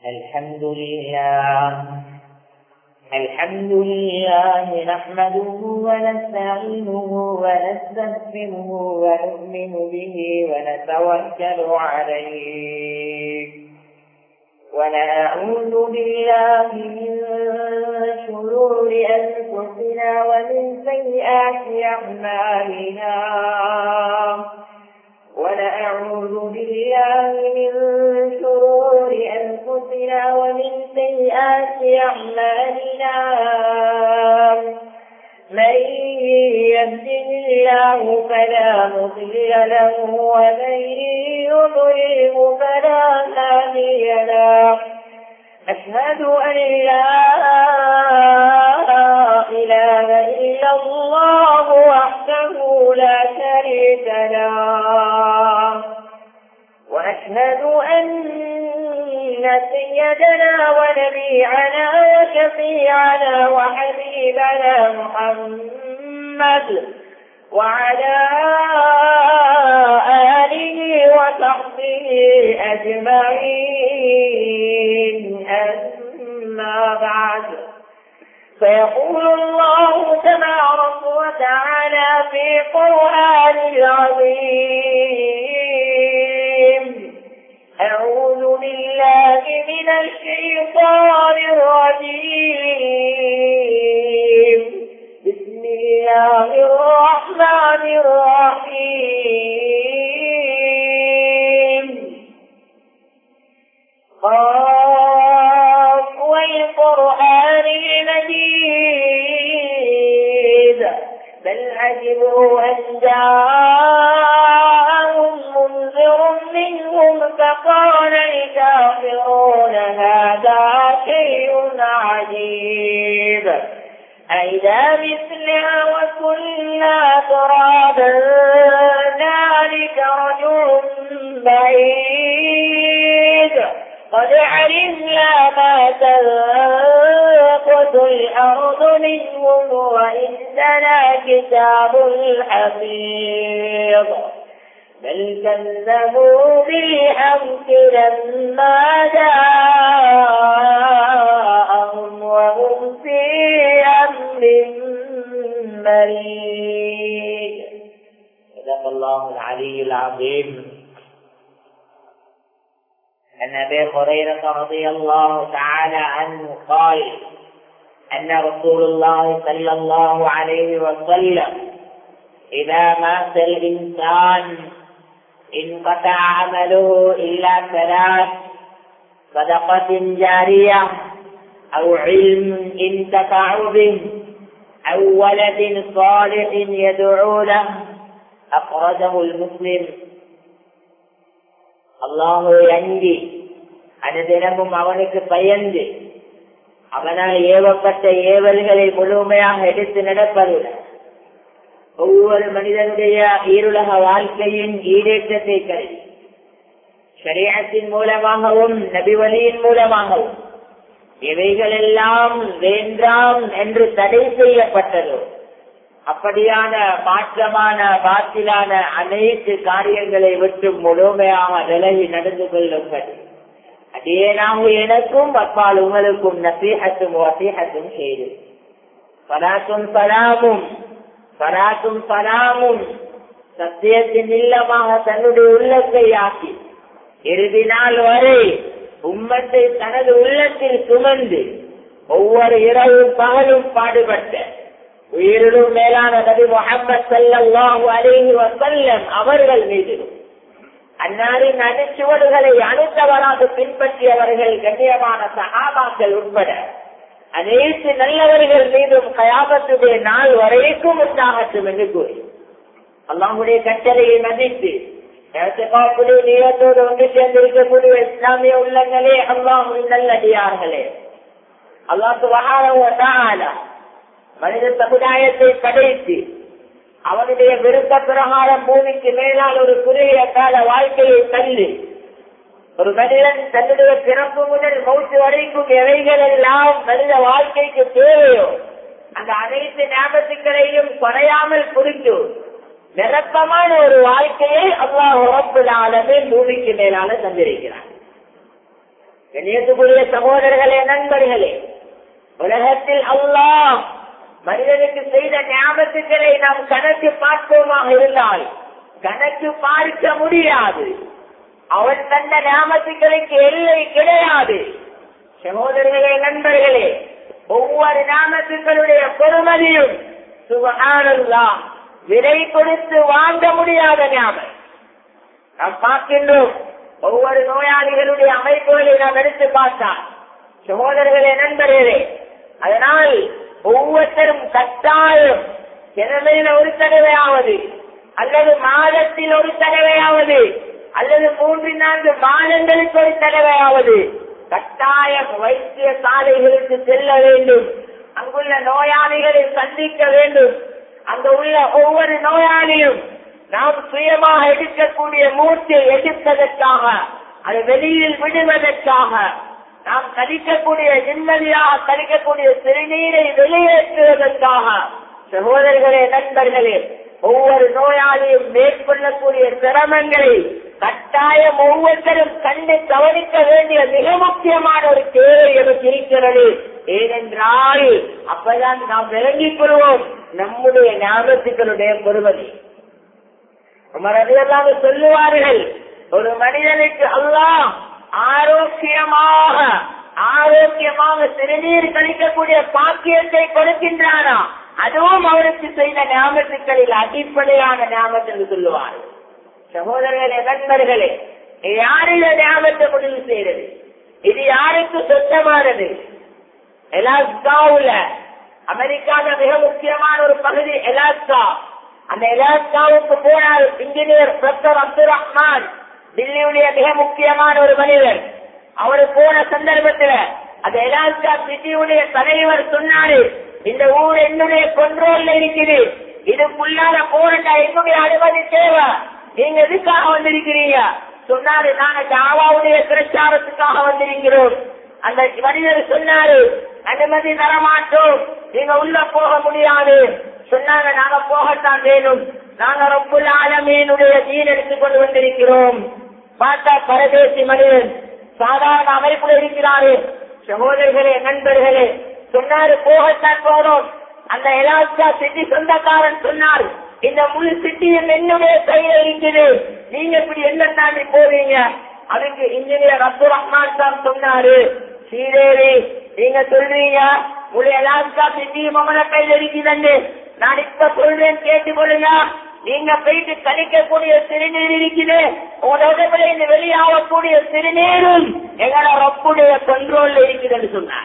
الحمد لله الحمد لله نحمده ونستعينه ونستغفره ونؤمن به ونتوكل عليه ونعوذ بالله من شرور أنفسنا ومن سيئات أعمالنا ونعوذ بالله من شرور أنفسنا ومن سيئات أعمالنا من يهده الله فلا مضل له ومن يضلله فلا هادي له أشهد أن لا إله إلا الله وحده لا شريك له وأشهد أن سيدنا ونبيعنا وشفيعنا وحبيبنا محمد وعلى آله وصحبه أجمعين أما بعد فيقول الله تبارك وتعالى في قرآن العظيم أعوذ بالله من الشيطان الرجيم بسم الله الرحمن الرحيم قاف والقرآن المجيد بل عجبوا أن جاءهم منذر منهم فقال الكافرون هذا شيء عجيب أئذا مثلنا وكنا ترابا ذلك رجل بعيد قد علمنا ما تنقص الأرض منهم وإننا كتاب حفيظ بل كذبوا بالحق لما جاءهم وهم في أمر مريض صدق الله العلي العظيم عن ابي هريره رضي الله تعالى عنه قال ان رسول الله صلى الله عليه وسلم اذا مات الانسان انقطع عمله الا ثلاث صدقه جاريه او علم انتفع به او ولد صالح يدعو له اخرجه المسلم அல்லாஹோ அங்கி அனுதினமும் அவனுக்கு பயந்து அவனால் ஏவப்பட்ட ஏவல்களை முழுமையாக எடுத்து நடப்பதுடன் ஒவ்வொரு மனிதனுடைய ஈருலக வாழ்க்கையின் ஈடேற்றத்தை கருதி சரியத்தின் மூலமாகவும் நபிவழியின் மூலமாகவும் இவைகளெல்லாம் வேண்டாம் என்று தடை செய்யப்பட்டதோ அப்படியான மாற்றமான பாத்திலான அனைத்து காரியங்களை விட்டு முழுமையாக விலகி நடந்து கொள்ளுங்கள் அதேனாக எனக்கும் அப்பால் உங்களுக்கும் நசீகத்தும் வசீகத்தும் செய்து பராத்தும் சலாமும் பராத்தும் சலாமும் சத்தியத்தின் இல்லமாக தன்னுடைய உள்ளத்தை ஆக்கி இறுதி நாள் வரை உம்மத்தை தனது உள்ளத்தில் சுமந்து ஒவ்வொரு இரவும் பகலும் பாடுபட்ட உயிரிலும் மேலான நபி முகமது சல்லாஹூ அலிஹி வசல்லம் அவர்கள் மீது அன்னாரின் அணுச்சுவடுகளை அணுத்தவராக பின்பற்றியவர்கள் கண்ணியமான சகாபாக்கள் உட்பட அனைத்து நல்லவர்கள் மீதும் கயாபத்துடைய நாள் வரைக்கும் உண்டாகட்டும் என்று கூறி அல்லாஹுடைய கட்டளையை மதித்து நீளத்தோடு ஒன்று சேர்ந்திருக்கக்கூடிய இஸ்லாமிய உள்ளங்களே அல்லாஹுவின் நல்லடியார்களே அல்லாஹு வகால மனித சமுதாயத்தை படைத்து அவனுடைய விருப்ப பிரகாரம் பூமிக்கு மேலால் ஒரு குறுகிய கால வாழ்க்கையை தள்ளி ஒரு மனிதன் தன்னுடைய பிறப்பு முதல் மௌத்து வரைக்கும் எவைகள் எல்லாம் மனித வாழ்க்கைக்கு தேவையோ அந்த அனைத்து ஞாபகங்களையும் குறையாமல் புரிந்து நிரப்பமான ஒரு வாழ்க்கையை அல்லாஹ் உறப்புலாலமே பூமிக்கு மேலால தந்திருக்கிறார் கண்ணியத்துக்குரிய சகோதரர்களே நண்பர்களே உலகத்தில் அல்லாஹ் மனிதனுக்கு செய்த ஞாபகத்துக்களை நாம் கணக்கு பார்ப்போமாக இருந்தால் கணக்கு பார்க்க முடியாது அவன் தந்த ஞாபகத்துக்களுக்கு எல்லை கிடையாது சகோதரர்களே நண்பர்களே ஒவ்வொரு நாமத்துக்களுடைய பொறுமதியும் சுபகானல்லா விலை கொடுத்து வாங்க முடியாத ஞாபகம் நாம் பார்க்கின்றோம் ஒவ்வொரு நோயாளிகளுடைய அமைப்புகளை நாம் எடுத்து பார்த்தால் சகோதரர்களே நண்பர்களே அதனால் ஒவ்வொருத்தரும் கட்டாயம் கிழமையில ஒரு தடவையாவது அல்லது மாதத்தில் ஒரு தடவையாவது அல்லது மூன்று நான்கு மாதங்களுக்கு ஒரு தடவையாவது கட்டாயம் வைத்திய சாலைகளுக்கு செல்ல வேண்டும் அங்குள்ள நோயாளிகளை சந்திக்க வேண்டும் அங்கு உள்ள ஒவ்வொரு நோயாளியும் நாம் சுயமாக எடுக்கக்கூடிய மூச்சை எடுப்பதற்காக அது வெளியில் விடுவதற்காக நாம் கழிக்கக்கூடிய நிம்மதியாக கழிக்கக்கூடிய சிறுநீரை வெளியேற்றுவதற்காக சகோதரர்களே நண்பர்களே ஒவ்வொரு நோயாளியும் மேற்கொள்ளக்கூடிய சிரமங்களை கட்டாயம் ஒவ்வொருத்தரும் கண்டு கவனிக்க வேண்டிய மிக முக்கியமான ஒரு தேவை எனக்கு இருக்கிறது ஏனென்றால் அப்பதான் நாம் விளங்கிக் கொள்வோம் நம்முடைய ஞாபகத்துக்களுடைய பொறுமதி மரபியெல்லாம் சொல்லுவார்கள் ஒரு மனிதனுக்கு அல்லாஹ் ஆரோக்கியமாக ஆரோக்கியமாக சிறுநீர் கழிக்கக்கூடிய பாக்கியத்தை கொடுக்கின்றானா அதுவும் அவருக்கு செய்த ஞாபகத்துக்களில் அடிப்படையான ஞாபகம் என்று சொல்லுவார்கள் சகோதரர்களே நண்பர்களே யாரில ஞாபகத்தை முடிவு செய்யறது இது யாருக்கு சொந்தமானது எலாஸ்காவுல அமெரிக்கால மிக முக்கியமான ஒரு பகுதி எலாஸ்கா அந்த எலாஸ்காவுக்கு போனார் இன்ஜினியர் டாக்டர் அப்துல் ரஹ்மான் டில்லியுடைய மிக முக்கியமான ஒரு மனிதர் அவரு போன சந்தர்ப்பத்துல அந்த எலாஸ்கா சிட்டியுடைய தலைவர் சொன்னாரு இந்த ஊர் என்னுடைய கொண்ட்ரோல்ல இருக்குது இதுக்குள்ளால போறா என்னுடைய அனுமதி தேவை நீங்க எதுக்காக வந்திருக்கிறீங்க சொன்னாரு நாங்க ஜாவாவுடைய பிரச்சாரத்துக்காக வந்திருக்கிறோம் அந்த மனிதர் சொன்னாரு அனுமதி தரமாட்டோம் நீங்க உள்ள போக முடியாது சொன்னாங்க நாங்க போகத்தான் வேணும் நாங்க ரொம்ப ஆலமீனுடைய தீன் எடுத்துக் கொண்டு வந்திருக்கிறோம் பார்த்தா பரதேசி மனிதன் சாதாரண அமைப்புல இருக்கிறாரு சகோதரர்களே நண்பர்களே சொன்னாரு போகத்தான் போறோம் அந்த எலாஸ்கா சிட்டி சொந்தக்காரன் சொன்னார் இந்த முழு சிட்டியும் என்னுடைய கையில இருக்குது நீங்க இப்படி என்ன தாண்டி போவீங்க அதுக்கு இன்ஜினியர் அப்துல் ரஹ்மான் சார் சொன்னாரு ஸ்ரீதேவி நீங்க சொல்றீங்க முழு எலாஸ்கா சிட்டியும் உங்களோட கையில இருக்குதுன்னு நான் இப்ப சொல்றேன் கேட்டு கொள்ளுங்க நீங்க போயிட்டு கழிக்கக்கூடிய சிறுநீர் இருக்குது உங்களோட உடம்புல இருந்து வெளியாகக்கூடிய சிறுநீரும் எங்களோட ரப்புடைய கண்ட்ரோல்ல இருக்குதுன்னு சொன்னார்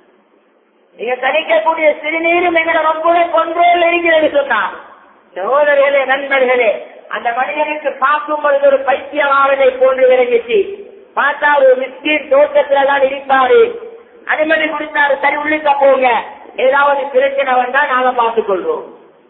நீங்க கணிக்கக்கூடிய சிறுநீரும் எங்களோட ரப்புடைய கண்ட்ரோல்ல இருக்கிறது சொன்னார் சகோதரர்களே நண்பர்களே அந்த மனிதனுக்கு பார்க்கும் பொழுது ஒரு பைத்தியமாவதை போன்று விளங்கிச்சு பார்த்தா ஒரு மிஸ்கின் தோட்டத்துல தான் இருப்பாரு அனுமதி கொடுத்தாரு சரி உள்ளுக்க போங்க ஏதாவது பிரச்சனை வந்தா நாங்க பார்த்துக் கொள்வோம்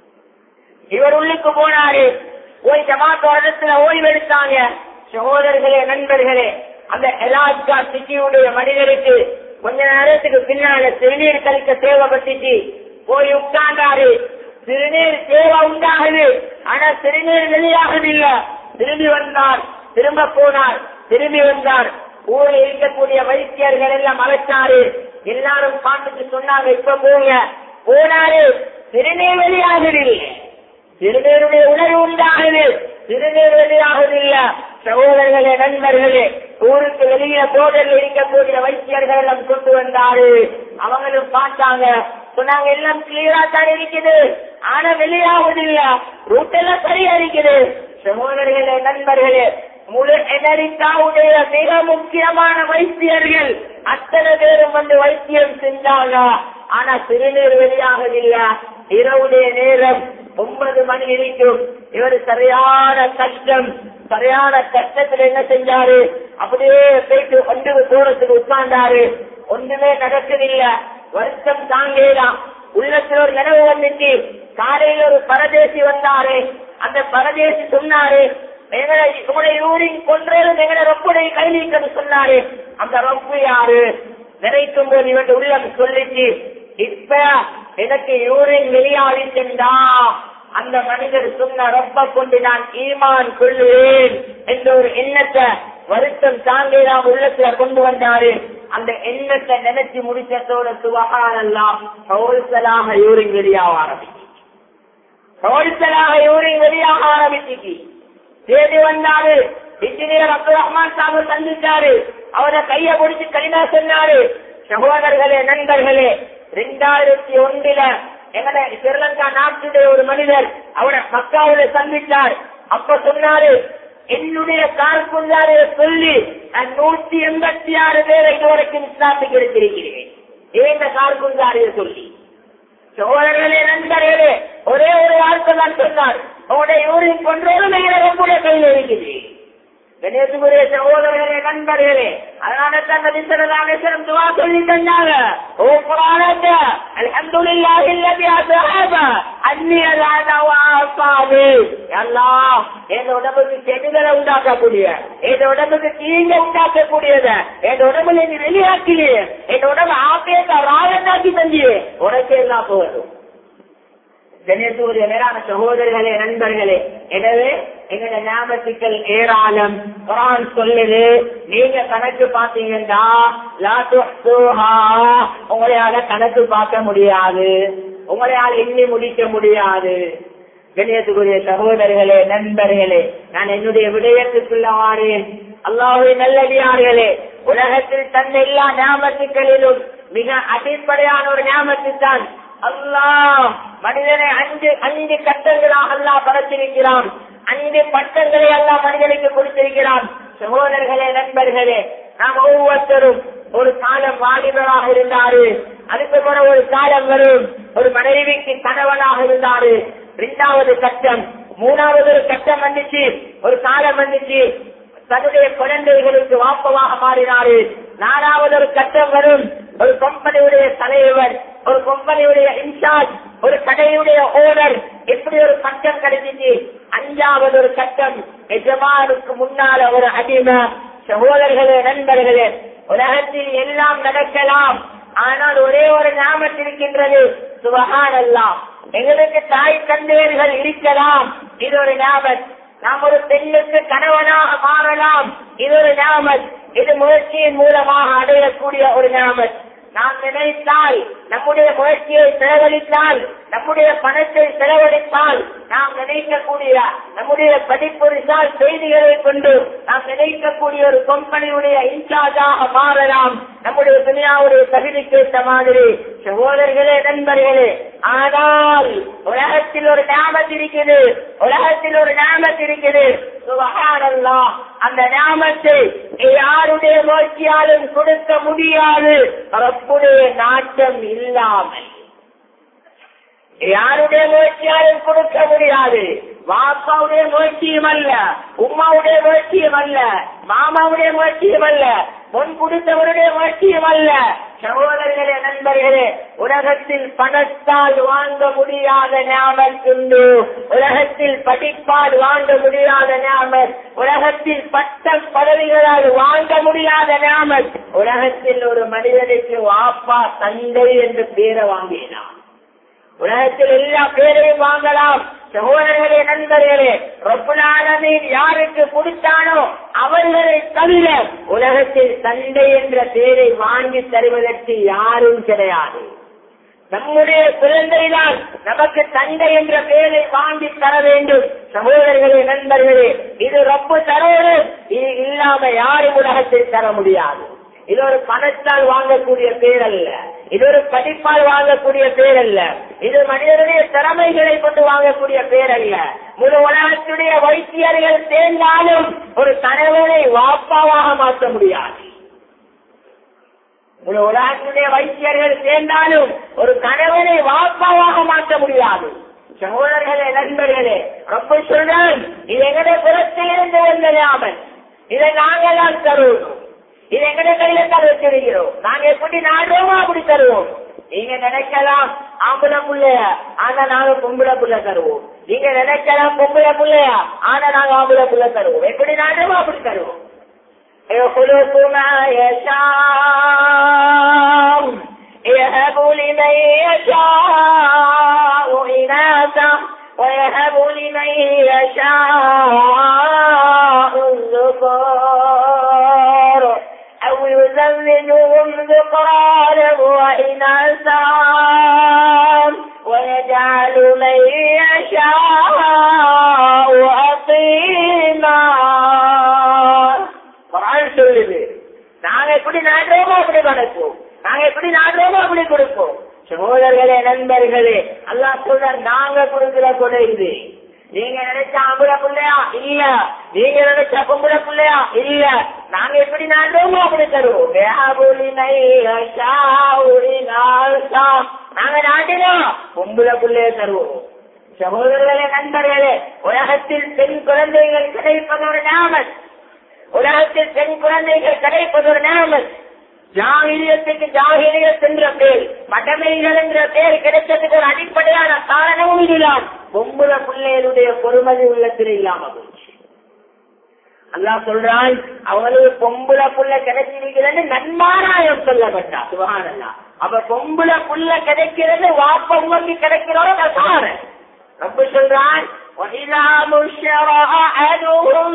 இவர் உள்ளுக்கு போனாரு போய் ஜமாத்தோ இடத்துல ஓய்வு எடுத்தாங்க சகோதரர்களே நண்பர்களே அந்த எலாஸ்கா சிட்டியுடைய மனிதருக்கு கொஞ்ச நேரத்துக்கு பின்னால சிறுநீர் கழிக்க தேவைப்பட்டுச்சு போய் உட்கார்ந்தாரு சிறுநீர் தேவை உண்டாகுது ஆனா சிறுநீர் வெளியாகவில்ல திரும்பி வந்தார் திரும்ப போனார் திரும்பி வந்தார் ஊரில் இருக்கக்கூடிய வைத்தியர்கள் எல்லாம் அழைச்சாரு எல்லாரும் பார்த்துட்டு சொன்னாங்க இப்ப போங்க போனாரு சிறுநீர் வெளியாகவில்லை சிறுநீருடைய உணர்வு உண்டாகுது சிறுநீர் வெளியாகுதில்ல சகோதரர்களே நண்பர்களே ஊருக்கு வெளியே போர்டரில் இருக்கக்கூடிய வைத்தியர்கள் எல்லாம் கொண்டு வந்தாரு அவங்களும் பார்த்தாங்க சொன்னாங்க எல்லாம் கிளியரா தான் இருக்குது ஆனா வெளியாகுதில்ல ரூட் எல்லாம் சரியா இருக்குது சகோதரர்களே நண்பர்களே முழு அமெரிக்காவுடைய மிக முக்கியமான வைத்தியர்கள் அத்தனை பேரும் வந்து வைத்தியம் செஞ்சாங்க ஆனா சிறுநீர் வெளியாகவில்லை இரவுடைய நேரம் ஒன்பது மணி இருக்கும் இவர் சரியான கஷ்டம் சரியான கஷ்டத்துல என்ன செஞ்சாரு அப்படியே போயிட்டு ஒன்று தூரத்துக்கு உட்கார்ந்தாரு ஒன்றுமே நடக்கவில்ல வருஷம் தாங்கலாம் உள்ளத்துல ஒரு நினைவு வந்துச்சு காலையில ஒரு பரதேசி வந்தாரு அந்த பரதேசி சொன்னாரு எங்களை உங்களுடைய யூரின் கொன்றது எங்களை ரொப்புடைய கைலிக்கன்னு சொன்னாரு அந்த ரொப்பு யாரு நினைக்கும் போது இவன் உள்ளம் சொல்லிச்சு இப்ப எனக்கு யூரின் வெளியாகிட்டா அந்த மனிதர் சொன்ன ரொம்ப கொண்டு நான் ஈமான் கொள்ளுவேன் என்ற ஒரு எண்ணத்தை வருத்தம் தாங்கலாம் உள்ளத்துல கொண்டு வந்தாரு அந்த எண்ணத்தை நினைச்சு முடிச்சதோட சுபகானெல்லாம் ஹோல்சலாக யூரின் வெளியாக ஆரம்பிச்சு ஹோல்சலாக யூரின் வெளியாக ஆரம்பிச்சு தேடி வந்தாரு இன்ஜினியர் அப்துல் ரஹ்மான் சாமி சந்திச்சாரு அவரை கைய பிடிச்சு கனிமா சொன்னாரு சகோதரர்களே நண்பர்களே ரெண்டாயிரத்தி ஒன்றில எங்களை ஸ்ரீலங்கா நாட்டுடைய ஒரு மனிதர் அவரை மக்காவில சந்தித்தார் அப்ப சொன்னாரு என்னுடைய கார்குந்தாரிய சொல்லி நான் நூத்தி எண்பத்தி ஆறு பேரை இதுவரைக்கும் இஸ்லாத்துக்கு எடுத்திருக்கிறேன் ஏன் கார்குந்தாரிய சொல்லி சோழர்களே நண்பர்களே ஒரே ஒரு வார்த்தை தான் சொன்னார் உங்களுடைய ஊரின் கொன்றோடு நம்முடைய கையில் இருக்குது கணேசுக்குரிய சகோதரர்களே நண்பர்களே அதனால தான் நபிசரம் துவா சொல்லி தந்தாங்க ஓ குரானத்த அல்ஹம்துலில்லாஹி அல்லதி அஸ்ஹாப அன்னி அல்லாஹு அல்லாஹ் என் உடம்புக்கு கெடுதலை உண்டாக்கக்கூடிய என் உடம்புக்கு தீங்க உண்டாக்கக்கூடியத என் உடம்புல நீ வெளியாக்கிலே என் உடம்பு ஆப்பியத்தை ராவனாக்கி தந்தியே உனக்கு எல்லாம் போதும் கணேசூரிய மேலான சகோதரர்களே நண்பர்களே எனவே எங்களோட ஞாபகத்துக்கள் ஏராளம் குரான் சொல்லுது நீங்க கணக்கு பாத்தீங்கன்னா லா துஹ்ஸூஹா. உங்களையால கணக்கு பார்க்க முடியாது உங்களையால் எண்ணி முடிக்க முடியாது கணியத்துக்குரிய சகோதரர்களே நண்பர்களே நான் என்னுடைய விடயத்துக்குள்ள வாரேன் அல்லாஹுவை நல்லடியார்களே உலகத்தில் தந்த எல்லா ஞாபகத்துக்களிலும் மிக அடிப்படையான ஒரு ஞாபகத்து தான் அல்லாஹ் மனிதனை அஞ்சு அஞ்சு கட்டங்களாக அல்லாஹ் படைத்திருக்கிறான் அஞ்சு பட்டங்களை அல்லாஹ் மனிதனுக்கு கொடுத்திருக்கிறான் சகோதரர்களே நண்பர்களே நாம் ஒவ்வொருத்தரும் ஒரு காலம் வாலிபராக இருந்தாரு அதுக்கு பிறகு ஒரு காலம் வரும் ஒரு மனைவிக்கு கணவனாக இருந்தாரு இரண்டாவது கட்டம் மூணாவது ஒரு கட்டம் வந்துச்சு ஒரு காலம் வந்துச்சு தன்னுடைய குழந்தைகளுக்கு வாப்பமாக மாறினாரு நாலாவது ஒரு கட்டம் வரும் ஒரு கம்பெனியுடைய தலைவர் ஒரு கம்பெனியுடைய இன்சார்ஜ் ஒரு கடையுடைய ஓனர் எப்படி ஒரு கட்டம் கிடைச்சிச்சு அஞ்சாவது ஒரு கட்டம் எஜமானுக்கு முன்னால ஒரு அடிமை சகோதரர்களே நண்பர்களே உலகத்தில் எல்லாம் நடக்கலாம் ஆனால் ஒரே ஒரு ஞாபகம் இருக்கின்றது சுபகானல்லாம் எங்களுக்கு தாய் தந்தையர்கள் இருக்கலாம் இது ஒரு ஞாபகம் நாம் ஒரு பெண்ணுக்கு கணவனாக மாறலாம் இது ஒரு ஞாபகம் இது முயற்சியின் மூலமாக அடையக்கூடிய ஒரு ஞாபகம் நாம் நினைத்தால் நம்முடைய முயற்சியை செலவழித்தால் நம்முடைய பணத்தை செலவழித்தால் நாம் நினைக்கக்கூடிய நம்முடைய படிப்பு ரிசால்ட் செய்திகளை கொண்டு நாம் நினைக்கக்கூடிய ஒரு கம்பெனியுடைய இன்சார்ஜாக மாறலாம் நம்முடைய துணியாவுடைய தகுதிக்கு ஏற்ற மாதிரி சகோதரர்களே நண்பர்களே ஆனால் உலகத்தில் ஒரு ஞாபகம் இருக்குது உலகத்தில் ஒரு ஞாபகம் இருக்குது சுபஹானல்லாஹ் அந்த ஞாபகத்தை யாருடைய முயற்சியாலும் கொடுக்க முடியாது ரப்புடைய நாட்டம் இல்லாமல் யாருடைய முயற்சியாலும் கொடுக்க முடியாது வாப்பாவுடைய முயற்சியும் அல்ல உமாவுடைய முயற்சியும் அல்ல மாமாவுடைய முயற்சியும் அல்ல முன் கொடுத்தவருடைய முயற்சியும் அல்ல சகோதரர்களே நண்பர்களே உலகத்தில் பணத்தால் வாங்க முடியாத ஞாபகம் உண்டு உலகத்தில் படிப்பால் வாங்க முடியாத ஞாபகம் உலகத்தில் பட்டம் பதவிகளால் வாங்க முடியாத ஞாபகம் உலகத்தில் ஒரு மனிதனுக்கு வாப்பா தந்தை என்று பேரை வாங்கினான் உலகத்தில் எல்லா பேரையும் வாங்கலாம் சகோதரர்களே நண்பர்களே ரொப்பலானமீன் யாருக்கு கொடுத்தானோ அவர்களை தவிர உலகத்தில் தந்தை என்ற பெயரை வாங்கி தருவதற்கு யாரும் கிடையாது நம்முடைய குழந்தைதான் நமக்கு தந்தை என்ற பெயரை வாங்கி தர வேண்டும் சகோதரர்களே நண்பர்களே இது ரொம்ப தரோடு இது இல்லாம யாரும் உலகத்தில் தர முடியாது இது ஒரு பணத்தால் வாங்கக்கூடிய பேர் அல்ல இது ஒரு படிப்பால் வாங்கக்கூடிய பேர் அல்ல இது மனிதனுடைய திறமைகளை கொண்டு வாங்கக்கூடிய பேர் அல்ல முழு உலகத்துடைய வைத்தியர்கள் சேர்ந்தாலும் ஒரு கணவனை வாப்பாவாக மாற்ற முடியாது முழு உலகத்துடைய வைத்தியர்கள் சேர்ந்தாலும் ஒரு கணவனை வாப்பாவாக மாற்ற முடியாது சகோதரர்களே நண்பர்களே ரொம்ப சொல்றேன் இது எங்களுடைய புறத்திலிருந்து வந்த ஞாபகம் இதை நாங்கள் தான் தருவோம் இது எங்கட கையில தான் வச்சிருக்கிறோம் நாங்க எப்படி நாடுறோமோ அப்படி தருவோம் நீங்க நினைக்கலாம் ஆம்பளை புள்ளைய ஆனா நாங்க பொம்பளை புள்ள தருவோம் நீங்க நினைக்கலாம் பொம்பளை புள்ளையா ஆனா நாங்க ஆம்பளை புள்ள தருவோம் எப்படி நாடுறோமோ அப்படி தருவோம் يخلق ما يشاء يهب لمن يشاء إناثا ويهب لمن يشاء الذكور ذكرانا وإناثا ويجعل من يشاء عقيما குரான் சொல்லுது நாங்க எப்படி நாடுறோமோ அப்படி நடக்கும் நாங்க எப்படி நாடுறோமோ அப்படி கொடுப்போம் சகோதரர்களே நண்பர்களே அல்லாஹ் சொல்ற நாங்க கொடுக்கிற கொடை இது நீங்க நினைச்ச ஆம்பளை பிள்ளையா இல்ல நீங்க நினைச்ச பொம்பளை பிள்ளையா இல்ல நாங்க எப்படி நாடுறோமோ அப்படி தருவோம் வேபுலினை நாங்க நாட்டினோம் பொம்பளை பிள்ளைய தருவோம் சகோதரர்களே நண்பர்களே உலகத்தில் பெண் குழந்தைகள் கிடைப்பது ஒரு நாமன் உலகத்தில் பெண் குழந்தைகள் கிடைப்பது ஒரு நாமன் ஜாகிரியத்துக்கு ஜாகிரியத் என்ற பேர் மடமைகள் என்ற பேர் கிடைச்சதுக்கு ஒரு அடிப்படையான காரணமும் இதுதான் பொம்புல பிள்ளைகளுடைய பொறுமதி உள்ளத்தில் இல்லாம போச்சு அல்லாஹ் சொல்றான் அவங்களுக்கு பொம்புல புள்ள கிடைச்சிருக்கிறது நன்மாராயம் சொல்லப்பட்டா சுகானல்லா அப்ப பொம்புல புள்ள கிடைக்கிறது வாப்ப உங்களுக்கு கிடைக்கிறோட நசார ரொம்ப சொல்றான் وإذا بشر أحدهم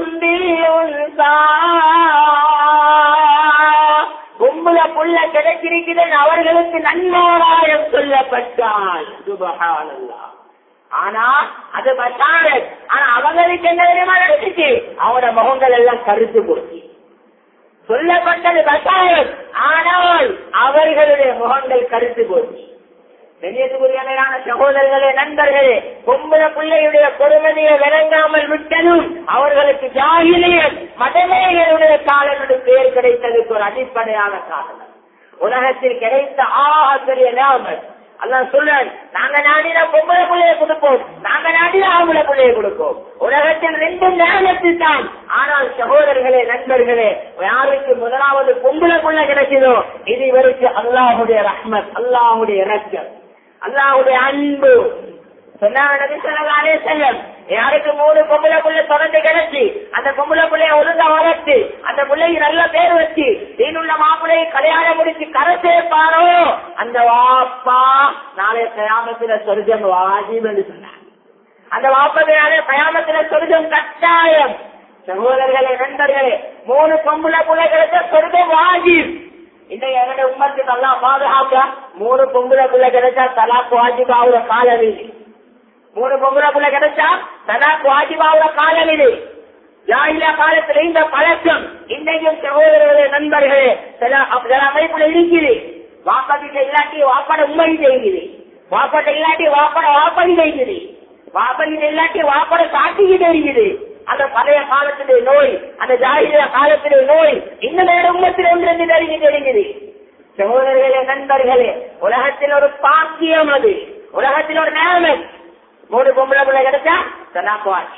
بالأنثى பொம்புல புள்ள கிடைச்சிருக்கிறது அவர்களுக்கு நன்மாராயம் சொல்லப்பட்டால் சுபஹானல்லாஹ் ஆனா அது பட்டாரத் ஆனா அவங்களுக்கு என்ன தெரியுமா நடந்துச்சு அவனோட முகங்கள் எல்லாம் கருத்து போச்சு சொல்லப்பட்டது பட்டாரத் ஆனால் அவர்களுடைய முகங்கள் கருத்து போச்சு கண்ணியத்துக்குரியமையான சகோதரர்களே நண்பர்களே பொம்பள பிள்ளையுடைய பொறுமதியை விளங்காமல் விட்டதும் அவர்களுக்கு ஜாகிலியன் மதமேகளுடைய காலனுடைய பெயர் கிடைத்ததுக்கு ஒரு அடிப்படையான காரணம் உலகத்தில் கிடைத்த ஆசிரிய நாமல் அல்லாஹ் சொல்றான் நாங்க நாடினா பொம்பளை பிள்ளைய கொடுப்போம் நாங்க நாடினா ஆம்பளை பிள்ளைய கொடுப்போம் உலகத்தில் ரெண்டு நேரத்தில் தான் ஆனால் சகோதரர்களே நண்பர்களே யாருக்கு முதலாவது பொம்பளை பிள்ளை கிடைச்சதோ இது இவருக்கு அல்லாஹுடைய ரஹ்மத் அல்லாஹுடைய இரக்கம் அல்லாஹுடைய அன்பு சொன்னாங்க நபி ஸல்லல்லாஹு அலைஹி வஸல்லம் யாருக்கு மூணு பொம்பளை புள்ள தொடர்ந்து கிடைச்சி அந்த பொம்பளை புள்ளைய ஒழுங்கா வளர்த்து அந்த பிள்ளைக்கு நல்ல பேர் வச்சு தீனுள்ள மாப்பிள்ளையை கல்யாணம் முடிச்சு கரை சேர்ப்பாரோ அந்த வாப்பா நாளைய கயாமத்துல சொர்க்கம் வாஜிப் என்று சொன்னார் அந்த வாப்பதையாலே கயாமத்துல சொர்க்கம் கட்டாயம் சகோதரர்களே நண்பர்களே மூணு பொம்பளை புள்ள கிடைச்ச சொர்க்கம் வாஜிப் இன்னைக்கு என்னோட உம்மத்துக்கு நல்லா பாதுகாக்க மூணு பொம்பளை புள்ள கிடைச்சா தலாக்கு வாஜிப் ஆகுற காலம் இல்லை மூணு பொம்பளை புள்ள கிடைச்சா தலாக்கு வாஜிப் ஆகுற காலம் இல்லை ஜாயிலா காலத்துல இந்த பழக்கம் இன்னைக்கும் சகோதரர்களே நண்பர்களே சில சில அமைப்புல இருக்குது வாப்பதிட்ட இல்லாட்டி வாப்பட உண்மை செய்யுது வாப்பட்ட இல்லாட்டி வாப்பட வாப்படி செய்யுது வாப்பதிட்ட இல்லாட்டி வாப்பட சாட்டிக்கிட்டு இருக்குது அந்த பழைய காலத்துடைய நோய் அந்த ஜாகிர காலத்துடைய நோய் இன்னும் வேற உம்மத்தில் ஒன்றிருந்து தெரிஞ்சு தெரியுது சகோதரர்களே நண்பர்களே உலகத்தில் ஒரு பாக்கியம் அது உலகத்தில் ஒரு நேரம் மூணு பொம்பளை பிள்ளை கிடைச்சா தனாக்குவாச்சு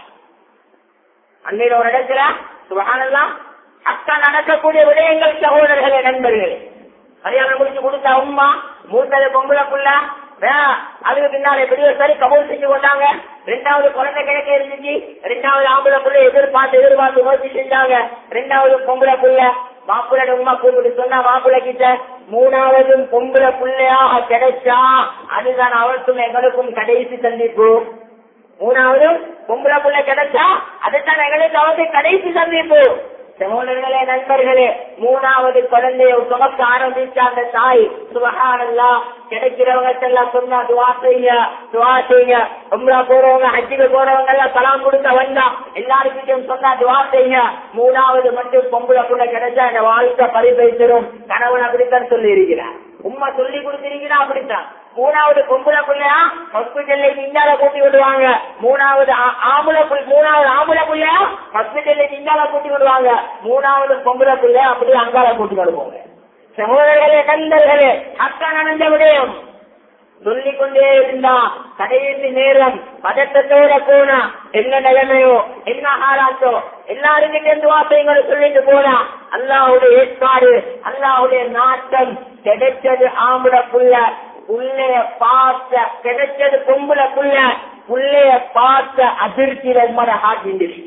அன்னையில ஒரு இடத்துல சுபகானல்லாம் அக்கா நடக்கக்கூடிய விடயங்கள் சகோதரர்களே நண்பர்களே கல்யாணம் முடிச்சு கொடுத்தா உம்மா மூத்தது பொம்பளை புள்ள அதுக்கு பின்னாலே பெரிய சரி கபூல் செஞ்சு கொண்டாங்க ரெண்டாவது குழந்தை கிடைக்க இருந்துச்சு ரெண்டாவது ஆம்பளை புள்ள எதிர்பார்த்து எதிர்பார்த்து நோக்கி செஞ்சாங்க ரெண்டாவது பொம்பளை புள்ள மாப்பிள்ளை உமா கூப்பிட்டு சொன்னா மாப்பிள்ளை கிட்ட மூணாவதும் பொம்பளை புள்ளையாக கிடைச்சா அதுதான் அவருக்கும் எங்களுக்கும் கடைசி சந்திப்பு மூணாவதும் பொம்பளை புள்ள கிடைச்சா அதுதான் எங்களுக்கு அவருக்கு கடைசி சந்திப்பு சகோதரர்களே நண்பர்களே மூணாவது குழந்தைய சுமக்க ஆரம்பிச்ச அந்த தாய் சுபகானல்லா கிடைக்கிறவங்க எல்லாம் சொன்னா துவா செய்ய துவா செய்ய உம்ரா போறவங்க ஹஜ்ஜுக்கு போறவங்க எல்லாம் சலாம் கொடுக்க வந்தா எல்லாருக்கிட்டையும் சொன்னா துவா செய்ய மூணாவது மட்டும் பொம்பளை புள்ள கிடைச்சா இந்த வாழ்க்கை பரிபயிச்சிரும் கணவன் அப்படித்தான் சொல்லி இருக்கிறார் உண்மை சொல்லி கொடுத்திருக்கிறா அப்படித்தான் மூணாவது பொம்பளை பிள்ளையா ஹாஸ்பிட்டல்ல இந்தால கூட்டி விடுவாங்க மூணாவது ஆ- ஆம்பளை புள்ள- மூணாவது ஆம்பளை பிள்ளையா ஹாஸ்பிட்டல்ல இந்தால கூட்டி விடுவாங்க மூணாவது பொம்பளை பிள்ளையா அப்படியே அங்கால கூட்டி விடுவாங்க சகோதரர்களே நண்பர்களே அக்கா நடந்த விடயம் சொல்லிக் கொண்டே இருந்தா கடைசி நேரம் பதட்டத்தோட போனா என்ன நிலைமையோ என்ன ஆராட்டோ எல்லாருக்கிட்ட இருந்து வார்த்தைகளை சொல்லிட்டு போனா அல்லாஹுடைய ஏற்பாடு அல்லாஹுடைய நாட்டம் கிடைச்சது ஆம்பளை புள்ள புள்ளைய பார்த்த கிடைச்சது பொம்பளை புள்ள புள்ளைய பார்த்த அதிர்ச்சியில உம்மட ஹாட் நின்றுச்சு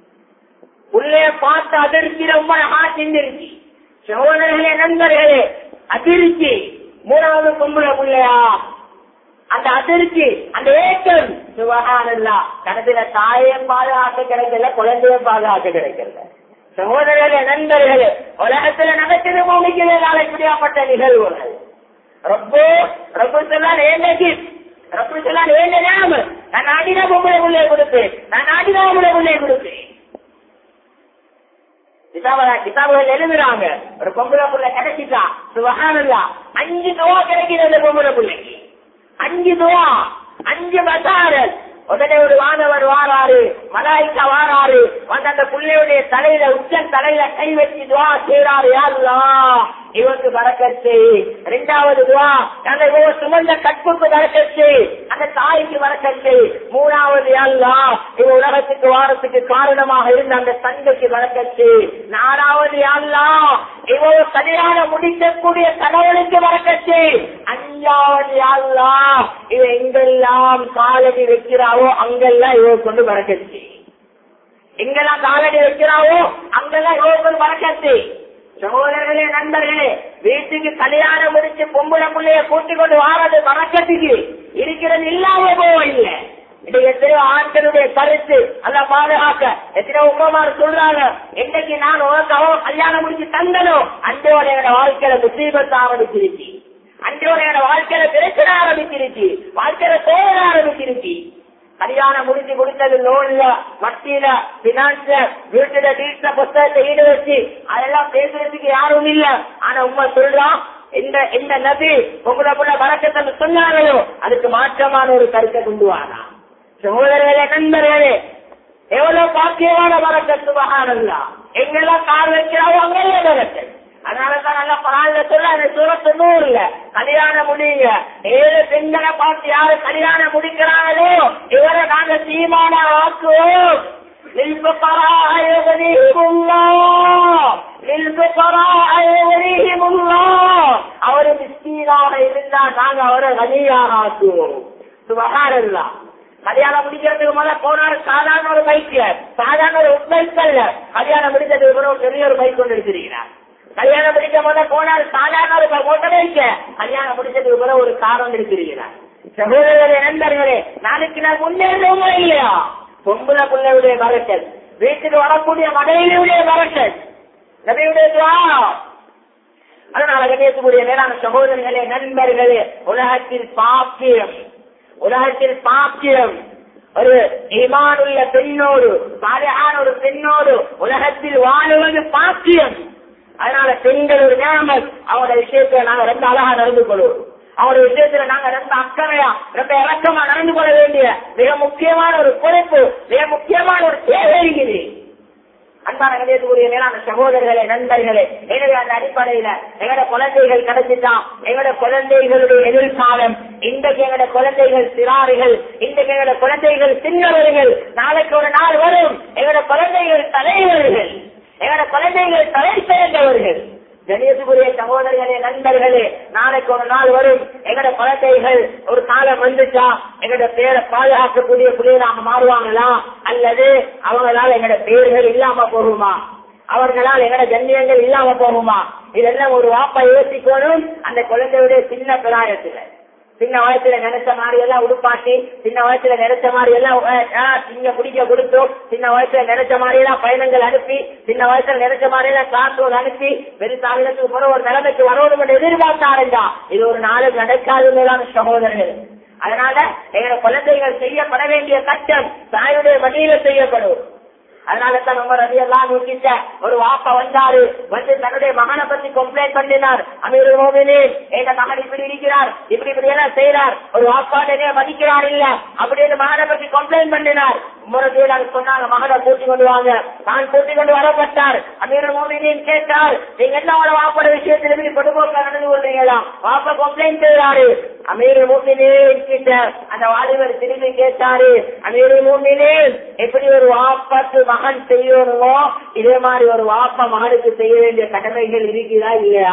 புள்ளைய பார்த்த அதிர்ச்சியில உம்மட ஹாட் நின்றுச்சு சகோதரர்களே நண்பர்களே அதிர்ச்சி மூணாவது பொம்பளை புள்ளையா அந்த அதிர்ச்சி அந்த ஏக்கம் சுபகானல்லா கடைசியில தாயையும் பாதுகாக்க கிடைக்கல குழந்தையும் பாதுகாக்க கிடைக்கல சகோதரர்களே நண்பர்களே உலகத்துல நடக்குது பூமிக்கு நாளை இப்படியாப்பட்ட நிகழ்வுகள் ரப்பு ரப்பு சொல்லால் ஏண்டக்கு ரப்பு சொல்லால் ஏண்ட நாம நான் நாடினா பொம்பளை உள்ளே கொடுப்பேன் நான் நாடினா பொம்பளை உள்ளே கொடுப்பேன் கிதாபா கிதாபுகள் எழுதுறாங்க ஒரு பொம்பளை புள்ள கிடைச்சிட்டா சுபகானல்லா அஞ்சு துவா கிடைக்குது அந்த பொம்பளை பிள்ளைக்கு அஞ்சு துவா அஞ்சு மசாரல் உடனே ஒரு வானவர் வாராரு மலாய்க்கா வாராரு வந்து அந்த பிள்ளையுடைய தலையில உச்சன் தலையில கை வச்சு துவா செய்யறாரு யாருலா இவருக்கு வரக்கச்சு ரெண்டாவது துவா அந்த இவ சுமந்த கற்புக்கு வரக்கச்சு அந்த தாய்க்கு வரக்கச்சு மூணாவது அல்லா இவ உலகத்துக்கு வாரத்துக்கு காரணமாக இருந்த அந்த தந்தைக்கு வரக்கச்சு நாலாவது அல்லா இவ கல்யாணம் முடிக்கக்கூடிய கணவனுக்கு வரக்கச்சு அஞ்சாவது அல்லா இவ எங்கெல்லாம் காலடி வைக்கிறாவோ அங்கெல்லாம் இவ கொண்டு வரக்கச்சு எங்கெல்லாம் காலடி வைக்கிறாவோ அங்கெல்லாம் இவ கொண்டு வரக்கச்சு சகோதரர்களே நண்பர்களே வீட்டுக்கு கல்யாணம் முடிச்சு பொம்பளை பிள்ளைய கூட்டிக் கொண்டு வாரது வழக்கத்துக்கு இருக்கிறது இல்லாம போவதில்லை இது எத்தனையோ ஆண்களுடைய கருத்து அல்ல பாதுகாக்க எத்தனையோ உமாமார் சொல்றாங்க என்னைக்கு நான் உனக்கு அவன் கல்யாணம் முடிச்சு தந்தனும் அன்றோட என்னோட வாழ்க்கையில முசீபத்து ஆரம்பிச்சிருச்சு அன்றோட என்னோட வாழ்க்கையில பிரச்சனை ஆரம்பிச்சிருச்சு வாழ்க்கையில சோழ ஆரம்பிச்சிருச்சு கல்யாணம் முடிஞ்சு கொடுத்தது லோன்ல வட்டியில பினான்ஸ்ல வீட்டுல டீட்ல புத்தகத்தை ஈடு வச்சு அதெல்லாம் பேசுறதுக்கு யாரும் இல்ல ஆனா உண்மை சொல்றான் இந்த இந்த நபி உங்களை கூட வழக்கத்தை சொன்னாங்களோ அதுக்கு மாற்றமான ஒரு கருத்தை கொண்டு வாரா சகோதரர்களே நண்பர்களே எவ்வளவு பாக்கியமான வரக்கத்து மகானல்லா எங்கெல்லாம் கால் வைக்கிறாவோ அங்கெல்லாம் வரக்கத்து அதனாலதான் நல்லா பரால சொல்ல அந்த சூரத்து நூறுல கல்யாணம் முடியுங்க ஏழு பெண்களை பார்த்து யாரு கல்யாணம் முடிக்கிறாங்களோ இவரை நாங்க தீமான ஆக்குவோம் للفقراء يغنيهم الله للفقراء يغنيهم الله அவர் மிஸ்கீனாக இருந்தா நாங்க அவரை கனியாக ஆக்குவோம் சுபகாரல்லா கல்யாணம் முடிக்கிறதுக்கு முதல்ல போனாரு சாதாரண ஒரு பைக் சாதாரண ஒரு பைக் அல்ல கல்யாணம் முடிச்சதுக்கு பிறகு ஒரு பெரிய ஒரு பைக் கொண்டு இருக்கிறீங்க கல்யாணம் முடிக்க போத போனால் சாதாரண ஒரு மோட்டரே இல்ல கல்யாணம் முடிச்சதுக்கு பிறகு ஒரு காரம் இருக்கிறீர்கள் சகோதரர்களே நண்பர்களே நாளைக்கு நான் முன்னேறவும் இல்லையா பொம்பளை பிள்ளையுடைய வரட்டல் வீட்டுக்கு வரக்கூடிய மனைவியுடைய வரட்டல் நபியுடைய துவா அதனால கணேசனுடைய மேலான சகோதரர்களே நண்பர்களே உலகத்தில் பாக்கியம் உலகத்தில் பாக்கியம் ஒரு ஈமானுள்ள பெண்ணோடு சாலையான ஒரு பெண்ணோடு உலகத்தில் வாழுவது பாக்கியம் அதனால பெண்கள் ஒரு நியமம் அவங்களோட விஷயத்துல நாங்க ரொம்ப அழகா நடந்து கொள்வோம் அவங்களோட விஷயத்துல நாங்க ரொம்ப அக்கறையா ரொம்ப இறக்கமா நடந்து கொள்ள வேண்டிய மிக முக்கியமான ஒரு பொறுப்பு மிக முக்கியமான ஒரு தேவை இருக்குது அன்பான கணேசனுடைய மேலான சகோதரர்களே நண்பர்களே எனவே அந்த அடிப்படையில எங்களோட குழந்தைகள் கிடைச்சிட்டான் எங்களோட குழந்தைகளுடைய எதிர்காலம் இன்றைக்கு எங்களோட குழந்தைகள் சிறார்கள் இன்றைக்கு எங்களோட குழந்தைகள் சின்னவர்கள் நாளைக்கு ஒரு நாள் வரும் எங்களோட குழந்தைகள் தலைவர்கள் எங்களோட குழந்தைகள் தலை சேர்ந்தவர்கள் கணேசபுரிய சகோதரர்களே நண்பர்களே நாளைக்கு ஒரு நாள் வரும் எங்கட குழந்தைகள் ஒரு காலம் வந்துச்சா எங்கட பேரை பாதுகாக்கக்கூடிய புதியதாக மாறுவாங்களா அல்லது அவங்களால எங்கட பேர்கள் இல்லாம போகுமா அவர்களால் எங்கட ஜன்னியங்கள் இல்லாம போகுமா இதெல்லாம் ஒரு வாப்பா யோசிக்கணும் அந்த குழந்தையுடைய சின்ன பிராயத்துல சின்ன வயசுல நினைச்ச மாதிரி எல்லாம் உடுப்பாட்டி சின்ன வயசுல நினைச்ச மாதிரி எல்லாம் திங்க குடிக்க கொடுத்தோம் சின்ன வயசுல நினைச்ச மாதிரி எல்லாம் பயணங்கள் அனுப்பி சின்ன வயசுல நினைச்ச மாதிரி எல்லாம் காசோடு அனுப்பி பெருசாகிறதுக்கு பிறகு ஒரு நிலைமைக்கு வரணும் என்று எதிர்பார்த்தாருந்தா இது ஒரு நாளும் நடக்காது மேலான சகோதரர்கள் அதனால எங்களோட குழந்தைகள் செய்யப்பட வேண்டிய கட்டம் தாயுடைய வழியில செய்யப்படும் அதனால தான் உமர் ரவி எல்லாம் நோக்கிட்ட ஒரு வாப்பா வந்தாரு வந்து தன்னுடைய மகனை பத்தி கம்ப்ளைண்ட் பண்ணினார் அமீர் மோமினே எங்க மகன் இப்படி இருக்கிறார் இப்படி இப்படி எல்லாம் செய்யறார் ஒரு வாப்பாட்டே மதிக்கிறார் இல்ல அப்படின்னு மகனை பத்தி கம்ப்ளைண்ட் பண்ணினார் உமரதியலாக சொன்னாங்க மகனை கூட்டி கொண்டு வாங்க தான் கூட்டி கொண்டு வரப்பட்டார் அமீர் மோமினின் கேட்டார் நீங்க என்ன ஒரு வாப்போட விஷயத்துல இப்படி கொடுபோக்க நடந்து கொள்றீங்களா வாப்பா கம்ப்ளைண்ட் செய்யறாரு அமீர் மூமினே கிட்ட அந்த வாலிபர் திரும்பி கேட்டாரு அமீர் மூமினே எப்படி ஒரு வாப்பாக்கு மகன் செய்யணுமோ இதே மாதிரி ஒரு வாப்பா மகனுக்கு செய்ய வேண்டிய கடமைகள் இருக்குதா இல்லையா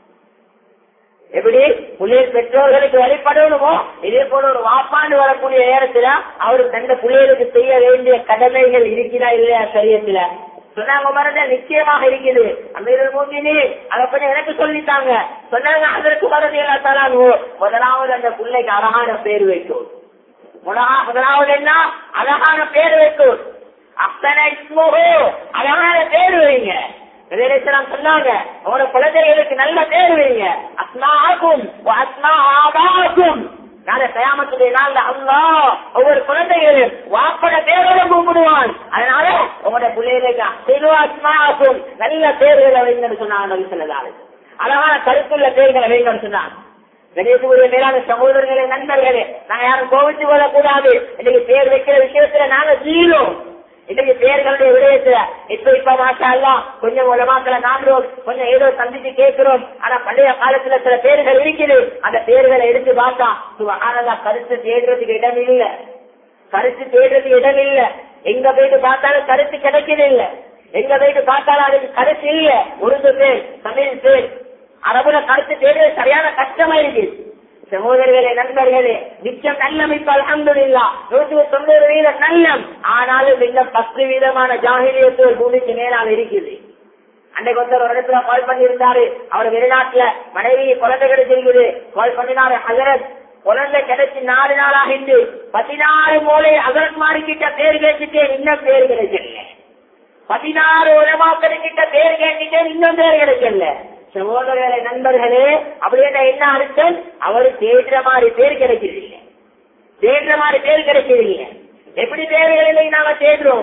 எப்படி புள்ளையர் பெற்றோர்களுக்கு வழிபடணுமோ இதே போல ஒரு வாப்பாண்டு வரக்கூடிய நேரத்துல அவரு தந்த பிள்ளைகளுக்கு செய்ய வேண்டிய கடமைகள் இருக்கிறா இல்லையா சரியத்துல சொன்னாங்க மறந்த நிச்சயமாக இருக்குது அமீரல் மூமினி அதை கொஞ்சம் எனக்கு சொல்லித்தாங்க சொன்னாங்க அதற்கு மறந்து எல்லாத்தாலும் முதலாவது அந்த பிள்ளைக்கு அழகான பேர் வைக்கும் முதலாவது என்ன அழகான பேர் வைக்கும் அத்தனை இஸ்முஹு அழகான பேர் வைங்க விஜயேஸ்வரம் சொன்னாங்க உங்களோட குழந்தைகளுக்கு நல்ல பேர் வைங்க அஸ்மாக்கும் அஸ்மா ஆபாக்கும் நாளை கயாமத்துடைய நாள்ல அல்லா ஒவ்வொரு குழந்தைகளும் வாப்பட பேரோட கூப்பிடுவான் அதனால உங்களோட பிள்ளைகளுக்கு அசைவா அஸ்மாக்கும் நல்ல பேர்களை வைங்கன்னு சொன்னாங்க நபி ஸல்லல்லாஹு அலைஹி வஸல்லம். அழகான கருத்துள்ள பேர்களை வைங்கன்னு சொன்னாங்க கணேசபுரிய மேலான சகோதரர்களே நண்பர்களே நாங்க யாரும் கோவிச்சு கொள்ளக்கூடாது இன்னைக்கு பேர் வைக்கிற விஷயத்துல நாங்க ஜீரோ இன்னைக்கு பேர்களுடைய விடயத்துல இப்ப இப்ப மாஷா எல்லாம் கொஞ்சம் உலமாக்களை நாடுறோம் கொஞ்சம் ஏதோ சந்திச்சு கேட்கிறோம் ஆனா பழைய காலத்துல சில பேர்கள் இருக்குது அந்த பேர்களை எடுத்து பார்த்தா சுகானதா கருத்து தேடுறதுக்கு இடம் இல்ல கருத்து தேடுறதுக்கு இடம் இல்ல எங்க போயிட்டு பார்த்தாலும் கருத்து கிடைக்கிறது இல்ல எங்க போயிட்டு பார்த்தாலும் அதுக்கு கருத்து இல்ல உருது பேர் தமிழ் பேர் அரபுல கருத்து தேடுறது சரியான கஷ்டமா இருக்கு சகோதரர்களே நண்பர்களே நிச்சயம் நல்லம் இப்ப அலமதுல்லா நூற்றுக்கு தொண்ணூறு வீதம் நல்லம் ஆனாலும் இன்னும் பத்து வீதமான ஜாகிரியத்து ஒரு பூமிக்கு மேலால் இருக்குது அன்றைக்கு ஒருத்தர் ஒரு இடத்துல கால் பண்ணி இருந்தாரு அவர் வெளிநாட்டுல மனைவி குழந்தை கிடைச்சிருக்குது கால் பண்ணினாரு ஹசரத் குழந்தை கிடைச்சி நாலு நாள் ஆகிட்டு பதினாறு மூலை ஹசரத் மாறிக்கிட்ட பேர் கேட்டுட்டேன் இன்னும் பேர் கிடைக்கல பதினாறு உலமாக்கள் கிட்ட பேர் கேட்டுட்டேன் இன்னும் பேர் கிடைக்கல சகோதரர்களே நண்பர்களே அப்படியே என்ன அர்த்தம் அவரு தேடுற மாதிரி பேர் கிடைக்கிறீங்க தேடுற மாதிரி பேர் கிடைக்கிறீங்க எப்படி பேர்களை நாங்க தேடுறோம்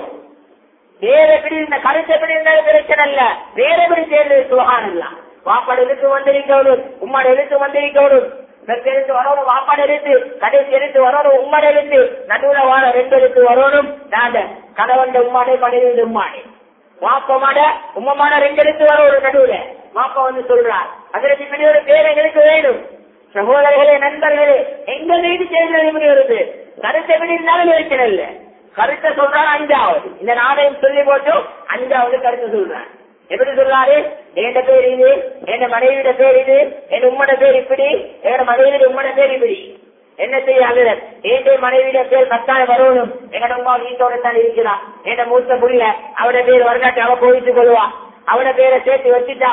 வேற எப்படி இந்த கருத்து எப்படி இருந்தாலும் பிரச்சனை இல்ல வேற எப்படி தேர்தல் சுகான் இல்ல வாப்பாடு எடுத்து வந்திருக்கணும் உம்மாடு எடுத்து வந்திருக்கணும் நெருப்பு எடுத்து வரணும் வாப்பாடு எடுத்து கடைசி எடுத்து வரணும் உம்மாடு எடுத்து நடுவுல வார ரெண்டு எடுத்து வரணும் நாங்க கணவன் உம்மாடு மனைவி உம்மாடு வாப்பமாட உம்மமாட ரெண்டு எடுத்து வர ஒரு நடுவுல வாப்பா வந்து சொல்றார் அதற்கு இப்படி ஒரு பேர் எங்களுக்கு வேணும் சகோதரர்களே நண்பர்களே எங்க வீடு சேர்ந்தது இப்படி வருது கருத்து எப்படி இருந்தாலும் பிரச்சனை இல்ல கருத்தை சொல்றாரு அஞ்சாவது இந்த நாளையும் சொல்லி போட்டு அஞ்சாவது கருத்து சொல்றார் எப்படி சொல்றாரு என் பேர் இது என் மனைவியோட பேர் இது என் உம்மோட பேர் இப்படி என் மனைவியோட உம்மோட பேர் இப்படி என்ன செய்ய அலுவலர் ஏன் மனைவியிட பேர் கட்டாயம் வரணும் எங்கட உமா வீட்டோட தான் இருக்கிறான் என்ன மூத்த புள்ள அவட பேர் வரலாற்று அவ போயிட்டு கொள்வா அவட பேரை சேர்த்து வச்சுட்டா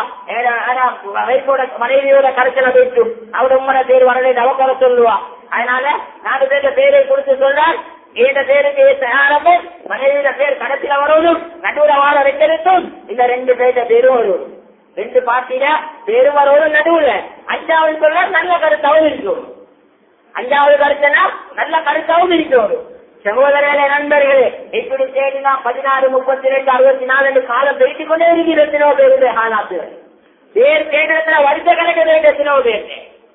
வைப்போட மனைவியோட கரைச்சல வைக்கும் அவட உம்மட பேர் வரலை அவ குறை சொல்லுவா அதனால நாலு பேர பேரை கொடுத்து சொல்றார் ஏத பேருக்கு தயாரமும் மனைவியோட பேர் கடைசியில வரணும் நடுவுல வார ரெண்டெடுத்தும் இந்த ரெண்டு பேர்ட பேரும் வரும் ரெண்டு பாட்டில பேரும் வரணும் நடுவுல அஞ்சாவது சொல்ல நல்ல கருத்தாவும் இருக்கும் அஞ்சாவது கருத்துனா நல்ல கருத்தாவும் இருக்கிறோம் சகோதரர்களே நண்பர்களே இப்படி தேடினா பதினாறு முப்பத்தி ரெண்டு அறுபத்தி நாலு என்று காலம் பேசிக் கொண்டே இருக்கிற எத்தனோ பேருடைய ஆனாத்துகள் பேர் தேடுறதுல வருஷ கணக்கு வேண்டிய எத்தனோ பேர்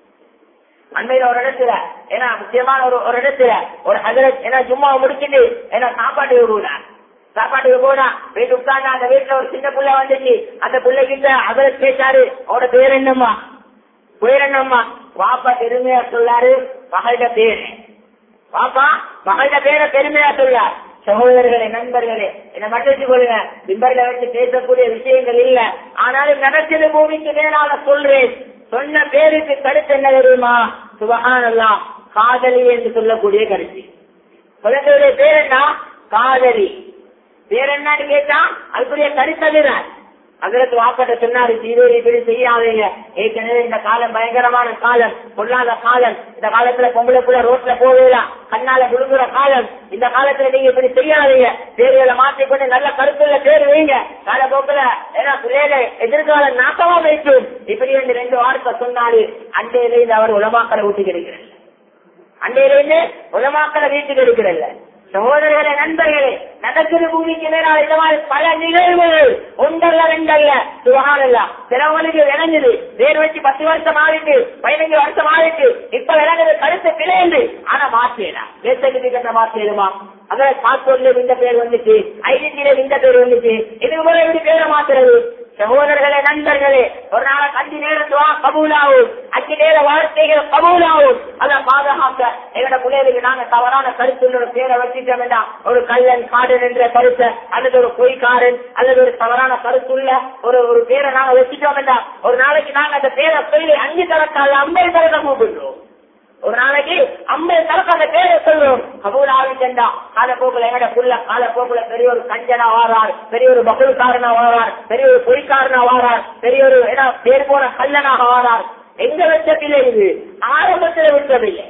அண்மையில ஒரு இடத்துல ஏன்னா முக்கியமான ஒரு ஒரு இடத்துல ஒரு ஹசரத் ஏன்னா சும்மா முடிச்சுட்டு ஏன்னா சாப்பாட்டுக்கு போனார் சாப்பாட்டுக்கு போனா வீட்டு உட்கார்ந்து அந்த வீட்டுல ஒரு சின்ன புள்ள வந்துச்சு அந்த பிள்ளைகிட்ட ஹசரத் பேசாரு அவரோட பேர் என்னம்மா பேர் என்னம்மா வாப்பா பெருமையா சொல்லாரு மகள்ட பேரு பாப்பா மகள்ட பேரை பெருமையா சொல்லார் சகோதரர்களே நண்பர்களே என்ன மட்டச்சு கொள்ளுங்க பிம்பர்ல வச்சு பேசக்கூடிய விஷயங்கள் இல்ல ஆனாலும் நடக்கிறது பூமிக்கு மேலால சொல்றேன் சொன்ன பேருக்கு கருத்து என்ன தெரியுமா சுபகானல்லாம் காதலி என்று சொல்லக்கூடிய கருத்து குழந்தையுடைய பேர் என்ன காதலி பேர் என்னன்னு கேட்டா அதுக்குரிய கருத்து அதுதான் அதற்கு வாப்பட்ட சொன்னாரு சீவேரி இப்படி செய்யாதீங்க ஏற்கனவே இந்த காலம் பயங்கரமான காலம் பொல்லாத காலம் இந்த காலத்துல பொம்பளைக்குள்ள ரோட்ல போகலாம் கண்ணால விழுங்குற காலம் இந்த காலத்துல நீங்க இப்படி செய்யாதீங்க பேர்களை மாற்றிக்கொண்டு நல்ல கருத்துல பேர் வைங்க காலப்போக்கில் ஏன்னா பிள்ளைகளை எதிர்காலம் நாசமா வைக்கும் இப்படி என்று ரெண்டு வார்த்தை சொன்னாரு அண்டையிலிருந்து அவர் உலமாக்களை ஊட்டி கிடைக்கிறார் அண்டையிலிருந்து உலமாக்களை வீட்டுக்கு எடுக்கிறல்ல சகோதரர்களே நண்பர்களே நடக்குது பூமிக்கு மேலால் இந்த மாதிரி பல நிகழ்வுகள் ஒன்றல்ல ரெண்டல்ல சுகானல்ல சிலவங்களுக்கு விளங்குது வேறு வச்சு பத்து வருஷம் ஆகிட்டு பதினஞ்சு வருஷம் ஆகிட்டு இப்ப விளங்குது கருத்து பிழைந்து ஆனா மாற்றிடா தேசத்துக்கு கட்ட மாற்றிடுமா அத பாஸ்போர்ட்ல இந்த பேர் வந்துச்சு ஐடென்டில இந்த பேர் வந்துச்சு இதுக்கு முறை எப்படி பேரை மாத்துறது சகோதரர்களே நண்பர்களே ஒரு நாளை கஞ்சி நேரத்துவா கபூலாவும் அஞ்சு நேர வார்த்தைகள் கபூலாவும் அதை பாதுகாக்க எங்கட பிள்ளைகளுக்கு நாங்க தவறான கருத்து பேரை வச்சுட்டோம் வேண்டாம் ஒரு கல்லன் காடன் என்ற கருத்தை அல்லது ஒரு பொய்க்காரன் அல்லது ஒரு தவறான கருத்துள்ள ஒரு ஒரு பேரை நாங்க வச்சுட்டோம் வேண்டாம் ஒரு நாளைக்கு நாங்க அந்த பேரை சொல்லி அஞ்சு தரக்கால ஐம்பது தரத்தை கூப்பிடுறோம் ஒரு நாளைக்கு ஐம்பது தரக்கு அந்த பேரை சொல்றோம் கபூல் ஆவிச்சண்டா கால போக்குல எங்கட புள்ள கால போக்குல பெரிய ஒரு கஞ்சனா வாரார் பெரிய ஒரு பகுல்காரனா வாரார் பெரிய ஒரு பொய்க்காரனா வாரார் பெரிய ஒரு பேர் போன கல்லனாக வாரார் எங்க வச்ச பிள்ளை இது ஆரம்பத்துல விட்டதில்லை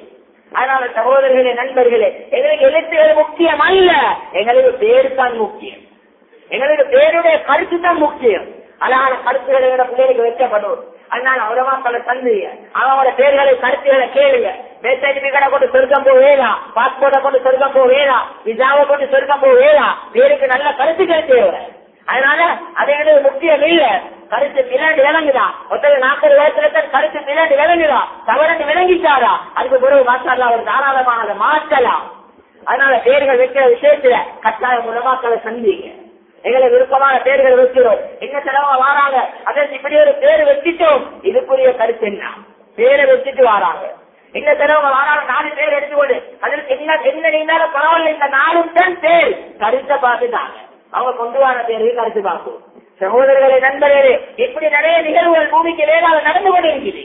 அதனால சகோதரர்களே நண்பர்களே எங்களுக்கு எழுத்துகள் முக்கியம் அல்ல எங்களுக்கு பேரு தான் முக்கியம் எங்களுக்கு பேருடைய கருத்து தான் முக்கியம் அழகான கருத்துக்களை எங்க பிள்ளைகளுக்கு வைக்கப்படும் அதனால உலமாக்களை தந்து அவங்களோட பேர்களை கருத்துக்களை கேளுங்க டெத் சர்டிபிகேட்டை கொண்டு சொர்க்கம் போவேதா பாஸ்போர்ட்டை கொண்டு சொர்க்கம் போவேதா விசாவை கொண்டு சொர்க்கம் போவேதா பேருக்கு நல்ல கருத்துக்கள் தேவை அதனால அது எங்களுக்கு முக்கியம் இல்ல கருத்து பின்னாடி விளங்குதா ஒருத்தர் நாற்பது வயசுல தான் கருத்து பின்னாடி விளங்குதா தவறண்டு விளங்கிட்டாரா அதுக்கு பிறகு மாற்றலாம் அவர் தாராளமாக அதை மாற்றலாம் அதனால பேர்கள் வைக்கிற விஷயத்துல கட்டாயம் உலமாக்களை சந்திங்க எங்களை விருப்பமான பேர்கள் வைக்கிறோம் என்ன செலவா வாராங்க அதற்கு இப்படி ஒரு பேர் வச்சுட்டோம் இதுக்குரிய கருத்து என்ன பேரை வச்சுட்டு வாராங்க என்ன செலவங்க வாராங்க நாலு பேர் எடுத்துக்கொண்டு அதற்கு என்ன என்ன நீங்களும் பரவாயில்ல இந்த நாலும் தான் பேர் கருத்தை பார்த்துட்டாங்க அவங்க கொண்டு வர பேருக்கு கருத்து பார்க்கும் சகோதரர்களே நண்பர்களே இப்படி நிறைய நிகழ்வுகள் பூமிக்கு வேறாக நடந்து கொண்டு இருக்குது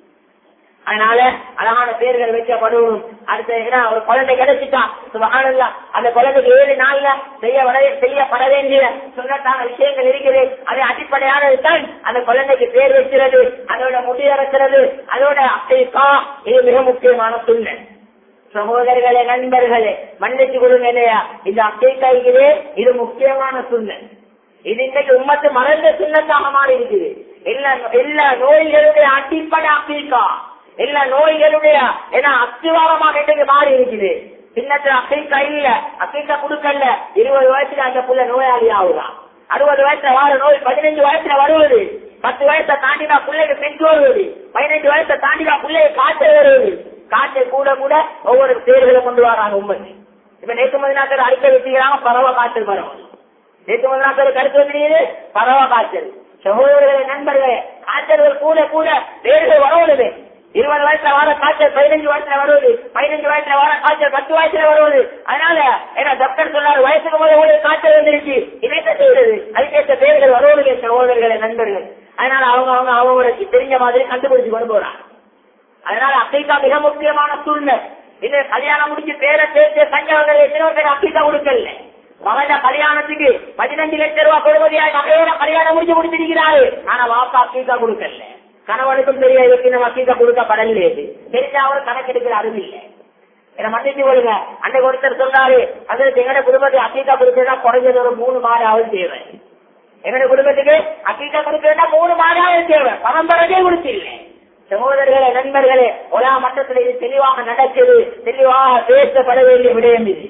அதனால அழகான பேர்கள் வைக்கப்படும் அடுத்த என்ன ஒரு குழந்தை கிடைச்சிட்டா சுபகானல்லா அந்த குழந்தைக்கு ஏழு நாள்ல செய்ய வர செய்யப்பட வேண்டிய சொல்லத்தான விஷயங்கள் இருக்குது அது அடிப்படையானது தான் அந்த குழந்தைக்கு பேர் வைக்கிறது அதோட முடியறக்கிறது அதோட அசைக்கா இது மிக முக்கியமான சூழ்நிலை சகோதரர்களே நண்பர்களே மன்னிச்சு கொடுங்க இல்லையா இந்த அசைக்காய்களே இது முக்கியமான சூழ்நிலை இது இன்னைக்கு உம்மத்து மறந்த சுண்ணத்தாக மாறி இருக்குது எல்லா எல்லா நோய்களுடைய அடிப்படை அசைக்கா எல்லா நோய்களுடைய ஏன்னா அஸ்திவாரமாக இன்றைக்கு மாறி இருக்குது சின்னத்துல அசைக்கா இல்ல அசைக்கா கொடுக்கல இருபது வயசுல அந்த புள்ள நோயாளி ஆகுதான் அறுபது வயசுல வார நோய் பதினஞ்சு வயசுல வருவது பத்து வயசை தாண்டினா பிள்ளைக்கு பெஞ்சு வருவது பதினஞ்சு வயசை தாண்டினா பிள்ளைக்கு காய்ச்சல் வருவது காய்ச்சல் கூட கூட ஒவ்வொரு பேர்களை கொண்டு வராங்க உண்மை இப்ப நேற்று மதினாக்கள் அடிக்க வச்சுக்கிறாங்க பரவ காய்ச்சல் பரவும் நேற்று மதினாக்கள் கருத்து வந்து பரவ காய்ச்சல் சகோதரர்களே நண்பர்களே காய்ச்சல்கள் கூட கூட பேர்கள் வரவுது இருபது வயசுல வர காய்ச்சல் பதினஞ்சு வயசுல வருவது பதினஞ்சு வயசுல வர காய்ச்சல் பத்து வயசுல வருவது அதனால ஏன்னா டாக்டர் சொன்னார் வயசுக்கு முதல்ல ஒரு காய்ச்சல் வந்துருச்சு இணைத்த செய்வது அதுக்கேற்ற பேர்கள் வருவது சகோதரர்களே நண்பர்கள் அதனால அவங்க அவங்க அவங்களுக்கு தெரிஞ்ச மாதிரி கண்டுபிடிச்சு கொண்டு போறாங்க அதனால அப்ரிக்கா மிக முக்கியமான சூழ்நிலை இது கல்யாணம் முடிச்சு பேரை சேர்த்து கஞ்சவர்கள் எத்தனையோ பேர் அப்ரிக்கா கொடுக்கல மகன கல்யாணத்துக்கு பதினஞ்சு லட்சம் ரூபாய் கொடுமதியாய் மகையோட கல்யாணம் முடிச்சு முடிச்சிருக்கிறாரு ஆனா வாப்பா அப்ரிக்கா கொடுக்கல கணவனுக்கும் தெரிய இதுக்கு நம்ம அக்கீக்கா கொடுக்கப்படலையே தெரிஞ்ச அவர் கணக்கெடுக்கிற அறிவில்லை என்ன மன்னிச்சு கொள்ளுங்க அன்னைக்கு ஒருத்தர் சொன்னாரு அதற்கு எங்கட குடும்பத்தை அக்கீக்கா கொடுக்கறதா குறைஞ்சது ஒரு மூணு மாதாவது தேவை எங்கட குடும்பத்துக்கு அக்கீக்கா கொடுக்கறதா மூணு மாதாவது தேவை பரம்பரையே கொடுத்தில்லை சகோதரர்களே நண்பர்களே ஒலா மட்டத்தில் இது தெளிவாக நடக்குது தெளிவாக பேசப்பட வேண்டிய விடயம் இது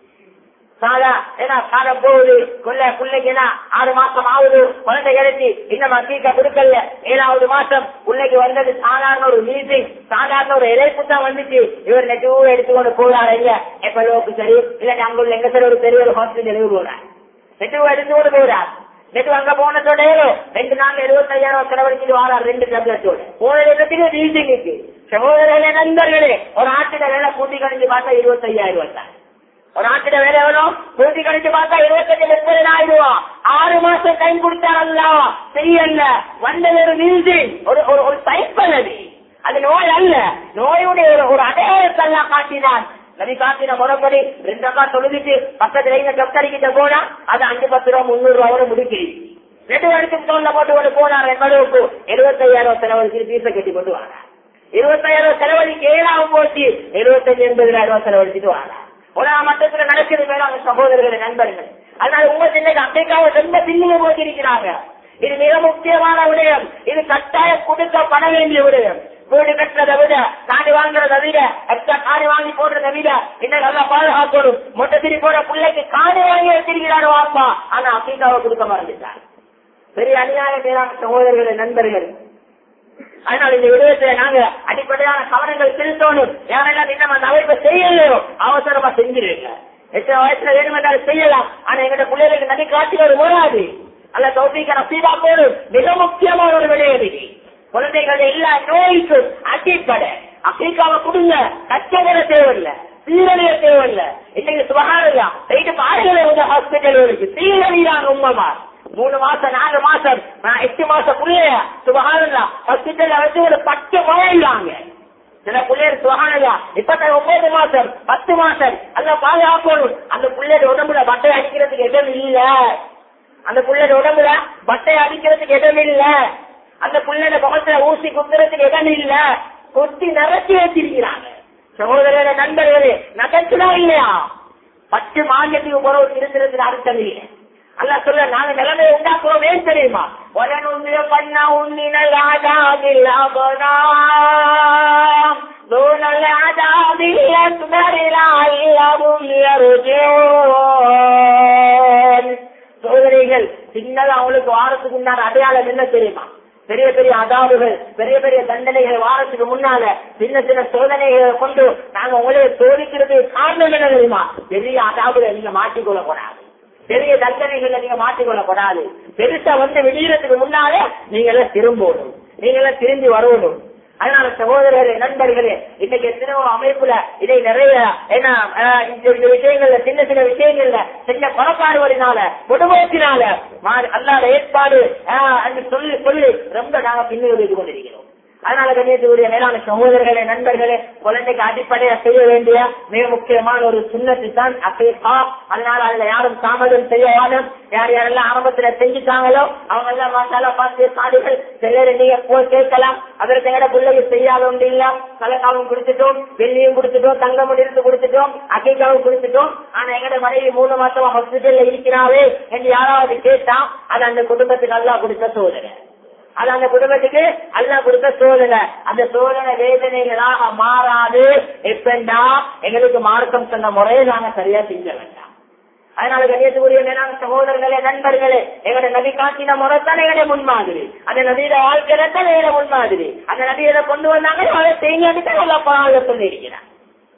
சாதா ஏன்னா காலம் போகுது கொள்ள பிள்ளைக்கு என்ன ஆறு மாசம் ஆகுது குழந்தை கிடைச்சி இன்னும் அக்கீக்கா கொடுக்கல ஏழாவது மாசம் பிள்ளைக்கு வந்தது சாதாரண ஒரு மீட்டிங் சாதாரண ஒரு இழைப்பு தான் வந்துச்சு இவர் நெட்டுவும் எடுத்துக்கொண்டு போறாரு இல்ல எப்பலோக்கு சரி இல்ல அங்குள்ள எங்க சரி ஒரு பெரிய ஒரு ஹாஸ்பிட்டலுக்கு போறார் நெட்டுவும் எடுத்துக்கொண்டு போறார் நெட்டு அங்க போனதோட ரெண்டு நாள் எழுபத்தையாயிரம் செலவழிச்சுட்டு வாரார் ரெண்டு டேப்லெட்டோட போன இடத்துக்கு மீட்டிங்குக்கு சகோதரர்களே நண்பர்களே ஒரு ஆட்டிட வேலை கூட்டி கணிச்சு பார்த்தா இருபத்தையாயிரம் ரூபாய் தான் ஒரு ஆட்டிட வேலை எவ்வளோ கூட்டி கணிச்சு பார்த்தா இருபத்தஞ்சு முப்பதாயிரம் ரூபாய் ஆறு மாசம் டைம் கொடுத்தாரல்ல செய்யல வந்தது ஒரு மியூசிக் ஒரு ஒரு ஒரு சைக்கிள் அது அது நோய் அல்ல நோயுடைய ஒரு ஒரு அடையாளத்தெல்லாம் காட்டினான் நபி காட்டின முறைப்படி ரெண்டு அக்கா தொழுதுட்டு பக்கத்துல இங்க டாக்டர் கிட்ட போனா அது அஞ்சு பத்து ரூபா முந்நூறு ரூபா வரை முடிக்கிறீங்க ரெண்டு வருஷத்துக்கு தோல்ல போட்டு கொண்டு போனார் என்பதற்கு எழுபத்தையாயிரம் செலவழிச்சு பீச கட்டி கொண்டு வாங்க இருபத்தாயிரம் செலவழிக்கு ஏழாவும் போச்சு எழுபத்தஞ்சு எண்பதாயிரம் ரூபாய் செலவழிச்சுட்டு வாங்க உலக மட்டத்துல நடக்கிறது மேலான சகோதரர்கள் நண்பர்கள் அதனால உங்க சின்ன அமெரிக்காவை ரொம்ப பின்னுங்க போட்டிருக்கிறாங்க இது மிக முக்கியமான விடயம் இது கட்டாயம் கொடுக்கப்பட வேண்டிய விடயம் வீடு கட்டுறதை விட காணி வாங்குறதை விட எக்ஸ்ட்ரா காணி வாங்கி போடுறதை விட இன்னும் நல்லா பாதுகாக்கணும் மொட்டை திரி போட பிள்ளைக்கு காணி வாங்கி வச்சிருக்கிறாரு வாப்பா ஆனா அமெரிக்காவை கொடுக்க மறந்துட்டார் பெரிய அநியாய மேலான சகோதரர்கள் நண்பர்கள் அதனால இந்த விடயத்துல நாங்க அடிப்படையான கவனங்கள் செலுத்தணும் யாரெல்லாம் இன்னும் அந்த அமைப்பை செய்யலையோ அவசரமா செஞ்சிருங்க எத்தனை வயசுல வேணுமென்றாலும் செய்யலாம் ஆனா எங்க பிள்ளைகளுக்கு நடி காட்சிகள் வராது அல்ல தௌபிக்க நசீபா போடும் மிக முக்கியமான ஒரு விடயம் இது குழந்தைகள் எல்லா நோய்க்கும் அடிப்படை அப்ரிக்காவை கொடுங்க கச்சவர தேவையில்ல சீரழிய தேவையில்ல இன்னைக்கு சுகாதாரம் போயிட்டு பாருங்களே உங்க ஹாஸ்பிட்டல் இருக்கு சீரழியாங்க உண்மைமா மூணு மாசம் நாலு மாசம் நான் எட்டு மாசம் புள்ளைய சுகாதாரம் ஹாஸ்பிட்டல்ல வச்சு ஒரு பத்து மழை இல்லாங்க சில பிள்ளைகள் சுகாதாரா இப்ப ஒன்பது மாசம் பத்து மாசம் அல்ல பாதுகாக்கணும் அந்த பிள்ளையோட உடம்புல பட்டை அடிக்கிறதுக்கு இடம் இல்ல அந்த பிள்ளையோட உடம்புல பட்டை அடிக்கிறதுக்கு இடம் இல்ல அந்த பிள்ளையோட முகத்துல ஊசி குத்துறதுக்கு இடம் இல்ல கொத்தி நிறச்சி வச்சிருக்கிறாங்க சகோதரர நண்பர்களே நகர்த்துதா இல்லையா பத்து மாநிலத்துக்கு போறவர் இருக்கிறதுக்கு அர்த்தம் இல்லை அல்ல சொல்ல நாங்க நிலைமையை உண்டாக்குறோம் ஏன் தெரியுமா உடனே பண்ண உன்னினல் ஆதாதில் அபதாம் தூணல் ஆதாதில் அக்பரிலாயிலவும் யருஜூன் சோதனைகள் சின்னதா அவங்களுக்கு வாரத்துக்கு முன்னாடி அடையாளம் என்ன தெரியுமா பெரிய பெரிய அதாவுகள் பெரிய பெரிய தண்டனைகள் வாரத்துக்கு முன்னால சின்ன சின்ன சோதனைகளை கொண்டு நாங்க உங்களை சோதிக்கிறது காரணம் என்ன தெரியுமா பெரிய அதாவுகளை நீங்க மாட்டிக்கொள்ள கூடாது பெரிய தண்டனைகளை நீங்க மாட்டிக்கொள்ளக்கூடாது பெருசா வந்து வெளியிடத்துக்கு முன்னாலே நீங்க எல்லாம் திரும்பணும் நீங்க எல்லாம் திரும்பி வரணும் அதனால சகோதரர்களே நண்பர்களே இன்னைக்கு எத்தனையோ அமைப்புல இதை நிறைய என்ன அஹ், இந்த இந்த விஷயங்கள்ல சின்ன சின்ன விஷயங்கள்ல சின்ன குறப்பாடுவதனால குடும்பத்தினால மா- அல்லாத ஏற்பாடு அஹ், என்று சொல்லி சொல்லி ரொம்ப நாங்க பின்னுக்கு இது கொண்டிருக்கிறோம் அதனால கண்ணியத்துக்குரிய மேலான சகோதரர்களே நண்பர்களே குழந்தைக்கு அடிப்படையா செய்ய வேண்டிய மிக முக்கியமான ஒரு சுண்ணத்து தான் அசைகா அதனால அதுல யாரும் தாமதம் செய்ய வேணும் யார் யாரெல்லாம் ஆரம்பத்துல செஞ்சுட்டாங்களோ அவங்க எல்லாம் மாசாலா பார்த்து சாடிகள் சிலர் நீங்க போய் கேட்கலாம் அதற்கு எங்கட பிள்ளைக்கு செய்யாத ஒன்று இல்ல கலக்காவும் கொடுத்துட்டோம் வெள்ளியும் கொடுத்துட்டோம் தங்கமும் இருந்து கொடுத்துட்டோம் அகைக்காவும் கொடுத்துட்டோம் ஆனா எங்கட மனைவி மூணு மாசமா ஹாஸ்பிட்டல்ல இருக்கிறாவே என்று யாராவது கேட்டா அது அந்த குடும்பத்துக்கு நல்லா கொடுத்த சோதனை அது அந்த குடும்பத்துக்கு அல்லா கொடுத்த சோதனை அந்த சோதனை வேதனைகளாக மாறாது எப்பண்டா எங்களுக்கு மார்க்கம் சொன்ன முறையை நாங்க சரியா செஞ்ச வேண்டாம் அதனால கண்ணியத்துக்குரிய மேலான சகோதரர்களே நண்பர்களே எங்களோட நபி காட்டின முறை தான் எங்களுடைய முன்மாதிரி அந்த நபியோட வாழ்க்கை தான் எங்களோட முன்மாதிரி அந்த நபி எதை கொண்டு வந்தாங்க அதை செய்யுங்க நல்லா பாக சொல்லி இருக்கிறார்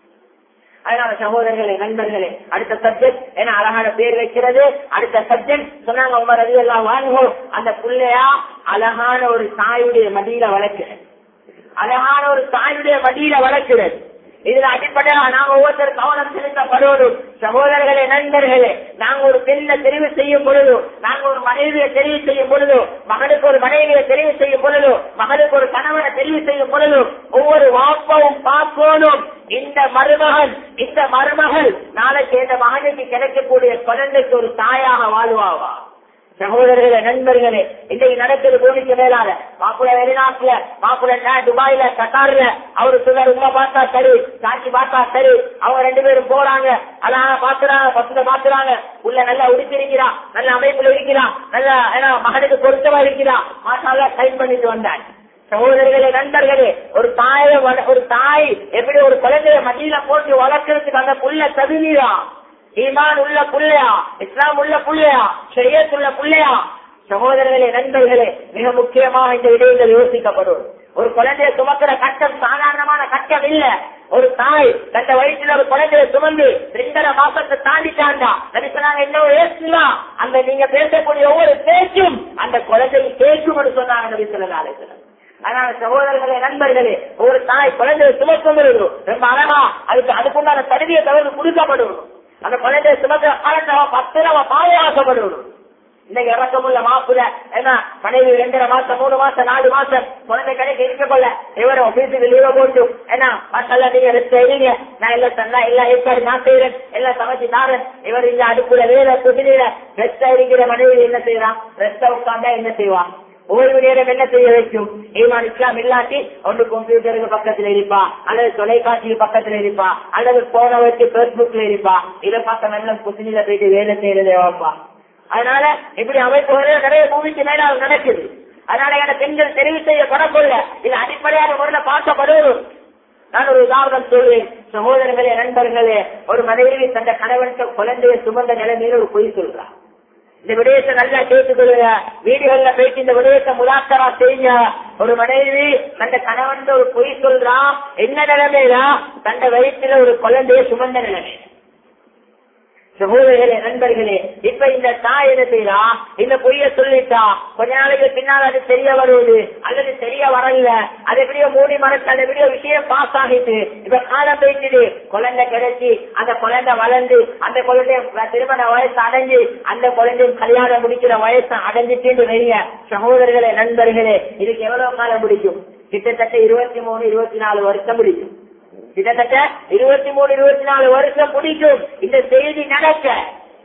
அதனால சகோதரர்களே நண்பர்களே அடுத்த சப்ஜெக்ட் என அழகான பேர் வைக்கிறது அடுத்த சப்ஜெக்ட் சொன்னாங்க உமர் ரவி எல்லாம் வாங்குவோம் அந்த புள்ளையா அழகான ஒரு தாயுடைய மடியில வளர்க்கிறது அழகான ஒரு தாயுடைய மடியில வளர்க்கிறது இதுல அடிப்படையா நாங்க ஒவ்வொருத்தர் கவனம் செலுத்தப்படுவதும் சகோதரர்களே நண்பர்களே நாங்க ஒரு பெண்ணை தெரிவு செய்யும் பொழுது நாங்க ஒரு மனைவியை தெரிவு செய்யும் பொழுது மகனுக்கு ஒரு மனைவியை தெரிவு செய்யும் பொழுது மகனுக்கு ஒரு கணவனை தெரிவு செய்யும் பொழுது ஒவ்வொரு வாப்பவும் பார்க்கணும் இந்த மருமகன் இந்த மருமகள் நாளைக்கு இந்த மகனுக்கு கிடைக்கக்கூடிய குழந்தைக்கு ஒரு தாயாக வாழ்வாவா சகோதரர்களே நண்பர்களே இன்னைக்கு நடக்குது பூமிக்கு மேலால மாப்பிள்ள வெளிநாட்டுல மாப்பிள்ள நா- துபாயில கட்டார்ல அவரு சொல்றாரு உமா பார்த்தா சரி சாட்சி பார்த்தா சரி அவங்க ரெண்டு பேரும் போறாங்க அதான் பாத்துறாங்க பசங்க பாத்துறாங்க உள்ள நல்லா உடுத்திருக்கிறா நல்ல அமைப்புல இருக்கிறா நல்ல ஏன்னா மகனுக்கு பொருத்தமா இருக்கிறா மாசால டைம் பண்ணிட்டு வந்தாங்க சகோதரர்களே நண்பர்களே ஒரு தாய வள- ஒரு தாய் எப்படி ஒரு குழந்தைய மடியில போட்டு வளர்க்கறதுக்கு அந்த புள்ள தகுதியா ஈமான் உள்ள புள்ளையா இஸ்லாம் உள்ள புள்ளையா ஷரியத் உள்ள புள்ளையா சகோதரர்களே நண்பர்களே மிக முக்கியமாக இந்த விடயங்கள் யோசிக்கப்படும் ஒரு குழந்தைய சுமக்கிற கட்டம் சாதாரணமான கட்டம் இல்ல ஒரு தாய் தந்த வயிற்றுல ஒரு குழந்தைய சுமந்து ரெண்டரை மாசத்தை தாண்டிட்டாண்டா சொன்னாங்க என்ன ஏசுனா அந்த நீங்க பேசக்கூடிய ஒவ்வொரு பேச்சும் அந்த குழந்தையை கேட்கும் சொன்னாங்க நபி ஸல்லல்லாஹு அலைஹி வஸல்லம். அதனால சகோதரர்களே நண்பர்களே ஒரு தாய் குழந்தைய சுமக்கும் பொழுது ரொம்ப அழகா அதுக்கு அதுக்குண்டான தகுதியை தவிர கொடுக்கப்படும் அந்த குழந்தைய சுமக்கிற காலத்தை பத்திரமா பாதுகாக்கப்படும் இன்னைக்கு இறக்கமுள்ள மாப்புல என்ன மனைவி ரெண்டரை மாசம் மூணு மாசம் நாலு மாசம் குழந்தை கிடைக்க இருக்க கொள்ள இவர் ஆபீஸுக்கு லீவ போட்டு என்ன மக்கள் நீங்க ரெஸ்ட் செய்வீங்க நான் எல்லாம் தந்தா எல்லாம் ஏற்பாடு நான் செய்யறேன் எல்லாம் சமைச்சு தாரேன் இவர் இந்த அடுப்புல வேலை குதிரையில ரெஸ்ட் இருக்கிற மனைவி என்ன செய்யறான் ரெஸ்ட உட்கார்ந்தா என்ன செய்வான் ஓய்வு நேரம் என்ன செய்ய வைக்கும் ஈமான் இஸ்லாம் இல்லாட்டி ஒன்று கம்ப்யூட்டருக்கு பக்கத்துல இருப்பா அல்லது தொலைக்காட்சிக்கு பக்கத்துல இருப்பா அல்லது போன வச்சு பேஸ்புக்ல இருப்பா இதை பார்த்த நல்ல குசினில போயிட்டு வேலை செய்யறதே வாப்பா அதனால இப்படி அமைப்புகள் நிறைய பூமிக்கு மேல அது நடக்குது அதனால என பெண்கள் தெரிவு செய்யப்படக்கொள்ள இது அடிப்படையான முறையில பார்க்கப்படுவது நான் ஒரு உதாரணம் சொல்வேன் சகோதரர்களே நண்பர்களே ஒரு மனைவி தந்த கணவனுக்கு குழந்தைய சுமந்த நிலைமையில ஒரு பொய் சொல்றார் இந்த விடயத்தை நல்லா கேட்டுக்கொள்ளுங்க வீடுகள்ல போயிட்டு இந்த விடயத்தை முலாக்கரா செய்யுங்க ஒரு மனைவி தந்த கணவன் ஒரு பொய் சொல்றான் என்ன நிலைமையில தந்த வயிற்றுல ஒரு குழந்தைய சுமந்த நிலைமை சகோதரர்களே நண்பர்களே இப்ப இந்த தாய் என்ன செய்யறா இந்த பொய்ய சொல்லிட்டா கொஞ்ச நாளைக்கு பின்னால் அது தெரிய வருவது அல்லது தெரிய வரல அது எப்படியோ மூடி மனசு அந்த எப்படியோ விஷயம் பாஸ் ஆகிட்டு இப்ப காலம் போயிட்டு குழந்தை கிடைச்சி அந்த குழந்தை வளர்ந்து அந்த குழந்தை திருமண வயசு அடைஞ்சு அந்த குழந்தையும் கல்யாணம் முடிக்கிற வயசு அடைஞ்சிட்டு வைங்க சகோதரர்களே நண்பர்களே இதுக்கு எவ்வளவு காலம் பிடிக்கும் கிட்டத்தட்ட இருபத்தி மூணு இருபத்தி நாலு வருஷம் பிடிக்கும் கிட்டத்தட்ட இருபத்தி மூணு இருபத்தி நாலு வருஷம் பிடிக்கும் இந்த செய்தி நடக்க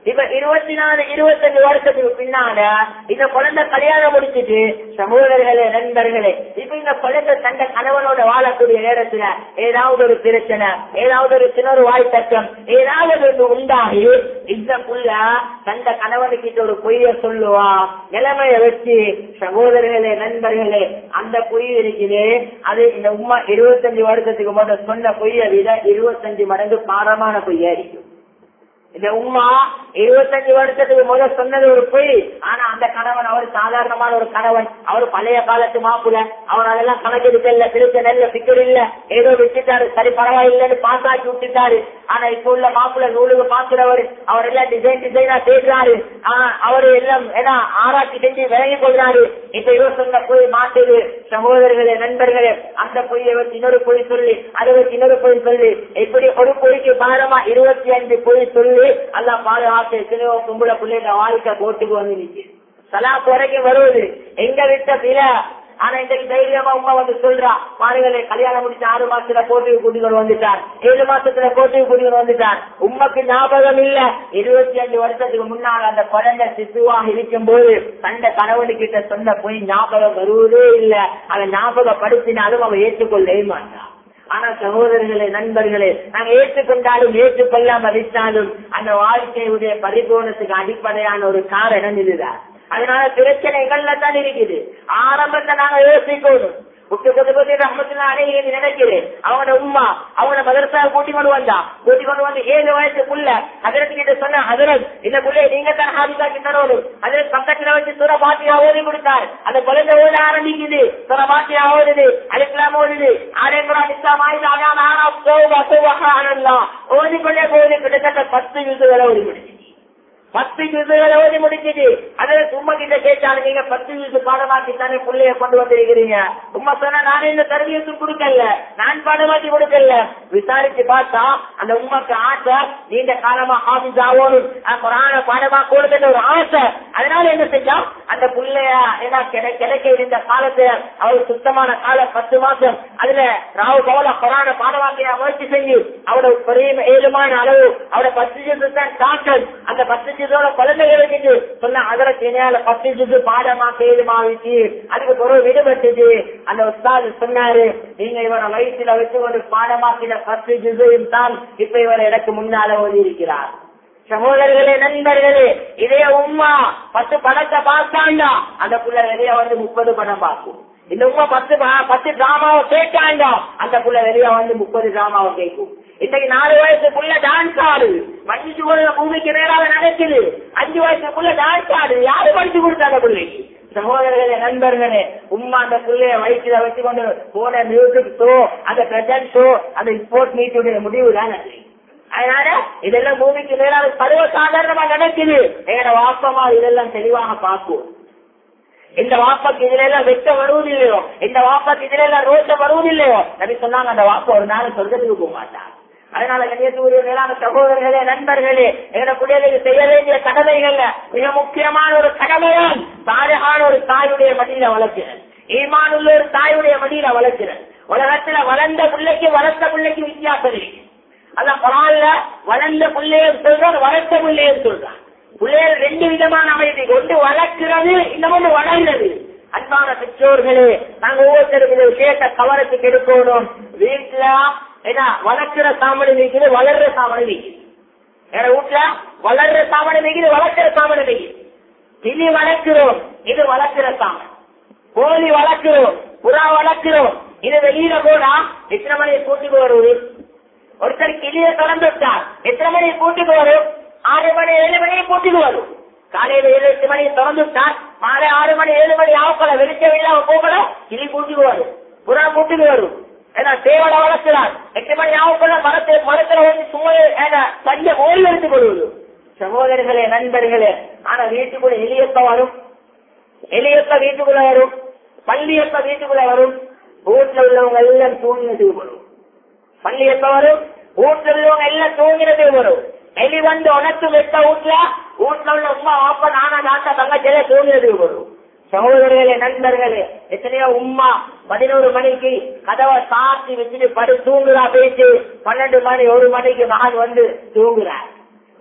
இப்ப இருபத்தி நாலு இருபத்தஞ்சு வருஷத்துக்கு பின்னால இந்த குழந்தை கல்யாணம் முடிச்சிட்டு சகோதரர்களே நண்பர்களே இப்ப இந்த குழந்தை தந்த கணவனோட வாழக்கூடிய நேரத்துல ஏதாவது ஒரு பிரச்சனை ஏதாவது ஒரு சின்ன ஒரு வாய் தட்டம் ஏதாவது ஒன்று உண்டாகி இந்த புள்ள தந்த கணவனுக்கிட்ட ஒரு பொய்ய சொல்லுவா நிலைமைய வச்சு சகோதரர்களே நண்பர்களே அந்த பொய் இருக்குது அது இந்த உமா இருபத்தஞ்சு வருஷத்துக்கு முதல் சொன்ன பொய்யை விட இருபத்தஞ்சு மடங்கு பாரமான பொய்யா இருக்கும் இந்த உமா இருபத்தஞ்சு வருஷத்துக்கு முதல் சொன்னது ஒரு பொய் ஆனா அந்த கணவன் அவர் சாதாரணமான ஒரு கணவன் அவர் பழைய காலத்து மாப்பிள்ள அவர் அதெல்லாம் கணக்கெடுக்கல திருத்த நெல்ல சிக்கல் இல்ல ஏதோ விட்டுட்டாரு சரி பரவாயில்லைன்னு பாஸ் ஆக்கி விட்டுட்டாரு ஆனா இப்ப உள்ள மாப்பிள்ள நூலுக்கு பாக்குறவர் அவர் எல்லாம் டிசைன் டிசைனா தேடுறாரு ஆனா அவரு எல்லாம் ஏன்னா ஆராய்ச்சி செஞ்சு விலகி கொள்றாரு இப்ப இவர் சொன்ன பொய் மாட்டுது சகோதரர்களே நண்பர்களே அந்த பொய்யை வச்சு இன்னொரு பொய் சொல்லி அதை வச்சு இன்னொரு பொய் சொல்லி இப்படி ஒரு பொய்க்கு பாரமா இருபத்தி அஞ்சு பொய் சொல்லி அல்லா பாதுகாத்து எத்தனையோ கும்பல பிள்ளைங்க வாழ்க்கை கோட்டுக்கு வந்து நிக்கு சலா குறைக்கு வருவது எங்க விட்ட பில ஆனா இன்றைக்கு தைரியமா உமா வந்து சொல்றா பாருங்களே கல்யாணம் முடிச்சு ஆறு மாசத்துல கோட்டுக்கு கூட்டிகள் வந்துட்டார் ஏழு மாசத்துல கோட்டுக்கு கூட்டிகள் வந்துட்டார் உமக்கு ஞாபகம் இல்ல இருபத்தி அஞ்சு வருஷத்துக்கு முன்னால் அந்த குழந்தை சிசுவாக இருக்கும் போது தந்த கணவனுக்கிட்ட சொன்ன போய் ஞாபகம் வருவதே இல்ல அதை ஞாபகப்படுத்தினாலும் அவன் ஏற்றுக்கொள்ளவே மாட்டான் ஆனா சகோதரர்களே நண்பர்களே நாங்க ஏற்றுக்கொண்டாலும் ஏற்றுக்கொள்ளாம விட்டாலும் அந்த வாழ்க்கையுடைய பரிபூர்ணத்துக்கு அடிப்படையான ஒரு காரணம் இதுதான் அதனால பிரச்சனைகள்ல தான் இருக்குது ஆரம்பத்தை நாங்க யோசிக்கணும் முக்கியத்துவத்தை ரஹமத்துல அடைகிறது நினைக்கிறேன் அவனோட உமா அவனோட மதரசா கூட்டி கொண்டு வந்தா கூட்டி கொண்டு வந்து ஏழு வயசுக்குள்ள அதற்கு கிட்ட சொன்ன அதரத் இந்த பிள்ளை நீங்க தான் ஹாபிதாக்கி தரணும் அதில் பக்கத்துல வச்சு சுர பாட்டியா ஓதி கொடுத்தார் அந்த குழந்தை ஓட ஆரம்பிக்குது சுர பாட்டியா ஓடுது அலிஸ்லாம் ஓடுது ஆரேங்குரா இஸ்லாம் ஆயுத அகான ஆனா சோபா சோபா ஆனல்லாம் ஓதிக்கொண்டே போகுது கிட்டத்தட்ட பத்து விசுகளை ஓடி முடிச்சு பத்து விசுகளை ஓடி முடிச்சது அதுல சும்மா கிட்ட கேட்டாங்க நீங்க பத்து விசு பாடமாக்கி தானே பிள்ளைய கொண்டு வந்திருக்கிறீங்க உமா சொன்னா நானே இந்த தரவியத்து கொடுக்கல நான் பாடமாக்கி கொடுக்கல விசாரிச்சு பார்த்தா அந்த உமாக்கு ஆசை நீண்ட காலமா ஆபீஸ் ஆகணும் குரான பாடமா கொடுக்கிற ஒரு ஆசை அதனால என்ன செஞ்சா அந்த பிள்ளைய ஏன்னா கிடை- கிடைக்க இருந்த காலத்துல அவர் சுத்தமான காலம் பத்து மாசம் அதுல ராவு பவல குரான பாடமாக்கிய முயற்சி செஞ்சு அவரோட பெரிய ஏழுமான அளவு அவரோட பத்து ஜிசு தான் டாக்டர் அந்த பத்து ஜிசோட குழந்தைகளுக்கு சொன்ன அதர தினையால பத்து ஜிசு பாடமாக்க ஏழுமாவிச்சு அதுக்கு பிறகு விடுபட்டுச்சு அந்த உஸ்தாது சொன்னாரு நீங்க இவரை வயிற்றுல வச்சு ஒரு பாடமாக்கின பத்து ஜிசையும் தான் இப்ப இவர் எனக்கு முன்னால ஓதி இருக்கிறார் சகோதரர்களே நண்பர்களே இதே உம்மா பத்து படத்தை பார்த்தாண்டா அந்த புள்ள வெளியே வந்து முப்பது படம் பார்க்கும் இந்த உம்மா பத்து பா- பத்து டிராமாவை கேட்டாண்டா அந்த புள்ள வெளியே வந்து முப்பது டிராமாவை கேட்கும் இன்னைக்கு நாலு வயசுக்குள்ள டான்ஸ் ஆடுது மஞ்சு கூட பூமிக்கு நேராக நடக்குது அஞ்சு வயசுக்குள்ள டான்ஸ் ஆடுது யாரு படிச்சு கொடுத்தாங்க பிள்ளைக்கு சகோதரர்களே நண்பர்களே உம்மா அந்த பிள்ளைய வயிற்றுல வச்சு கொண்டு போன மியூசிக் ஷோ அந்த பிரசன்ட் ஷோ அந்த ஸ்போர்ட்ஸ் மீட்டுடைய முடிவு தான் அது. அதனால இதெல்லாம் பூமிக்கு மேலாக சர்வ சாதாரணமா நடக்குது எங்கட வாப்பமா இதெல்லாம் தெளிவாக பார்க்கும் இந்த வாப்பாக்கு இதுல எல்லாம் வெட்ட வருவதில்லையோ இந்த வாப்பாக்கு இதுல எல்லாம் ரோஷம் வருவதில்லையோ நபி சொன்னாங்க அந்த வாப்பா ஒரு நாள் சொர்க்கத்துக்கு போக மாட்டார் அதனால கண்ணியத்துக்குரிய மேலான சகோதரர்களே நண்பர்களே எங்க பிள்ளைகளுக்கு செய்ய வேண்டிய கடமைகள்ல மிக முக்கியமான ஒரு கடமையால் சாரகான ஒரு தாயுடைய மடியில வளர்க்கிறேன் ஈமான் உள்ள ஒரு தாயுடைய மடியில வளர்க்கிறேன் உலகத்துல வளர்ந்த பிள்ளைக்கு வளர்த்த பிள்ளைக்கு வித்தியாசம் இருக்கு அதான் குரான்ல வளர்ந்த பிள்ளையும் சொல்றான் வளர்த்த பிள்ளையும் சொல்றான் பிள்ளைகள் ரெண்டு விதமான அமைதி ஒன்று வளர்க்கிறது இன்னொன்று வளர்ந்தது அன்பான பெற்றோர்களே நாங்க ஒவ்வொருத்தருக்கு இந்த விஷயத்தை கவனத்துக்கு எடுக்கணும் வீட்டுல ஏன்னா வளர்க்கிற சாமணி வைக்குது வளர்ற சாமணி வைக்குது எங்க வீட்டுல வளர்ற சாமணி வைக்குது வளர்க்கிற சாமணி வைக்குது கிளி வளர்க்கிறோம் இது வளர்க்கிற சாமன் கோழி வளர்க்கிறோம் புறா வளர்க்கிறோம் இது வெளியில போனா எத்தனை மணியை கூட்டிட்டு வருவது ஒருத்தர் கிளிய தொடர்ந்து விட்டார் எத்தனை மணியை கூட்டிட்டு வரும் ஆறு மணி ஏழு மணியை கூட்டிட்டு வரும் காலையில ஏழு எட்டு மணியை திறந்து விட்டார் மாலை ஆறு மணி ஏழு மணி ஆகல வெளிச்சம் இல்லாம போகல கிளி கூட்டிட்டு வரும் புறா கூட்டிட்டு வரும் ஏன்னா சேவலை வளர்க்கிறார் எட்டு மணி ஆகக்குள்ள மரத்தை மரத்துல வந்து சும்மா ஏன்னா தஞ்ச ஓய்வு எடுத்துக் கொள்வது சகோதரர்களே நண்பர்களே ஆனா வீட்டுக்குள்ள எலியப்ப வரும் எலியப்ப வீட்டுக்குள்ள வரும் பள்ளியப்ப வீட்டுக்குள்ள வரும் வீட்டுல உள்ளவங்க எல்லாம் தூங்கினதுக்கு வரும் பள்ளி எப்ப வரும் வீட்டுல உள்ளவங்க எல்லாம் தூங்கினதுக்கு வரும் எலி வந்து உனக்கு வெட்ட வீட்டுல வீட்டுல உள்ள உமா அப்பா நானா தாத்தா தங்கச்சியில தூங்கினதுக்கு வரும் சகோதரர்களே நண்பர்களே எத்தனையோ உம்மா பதினோரு மணிக்கு கதவை சாத்தி வச்சுட்டு படு தூங்குறா பேச்சு பன்னெண்டு மணி ஒரு மணிக்கு மகன் வந்து தூங்குறார்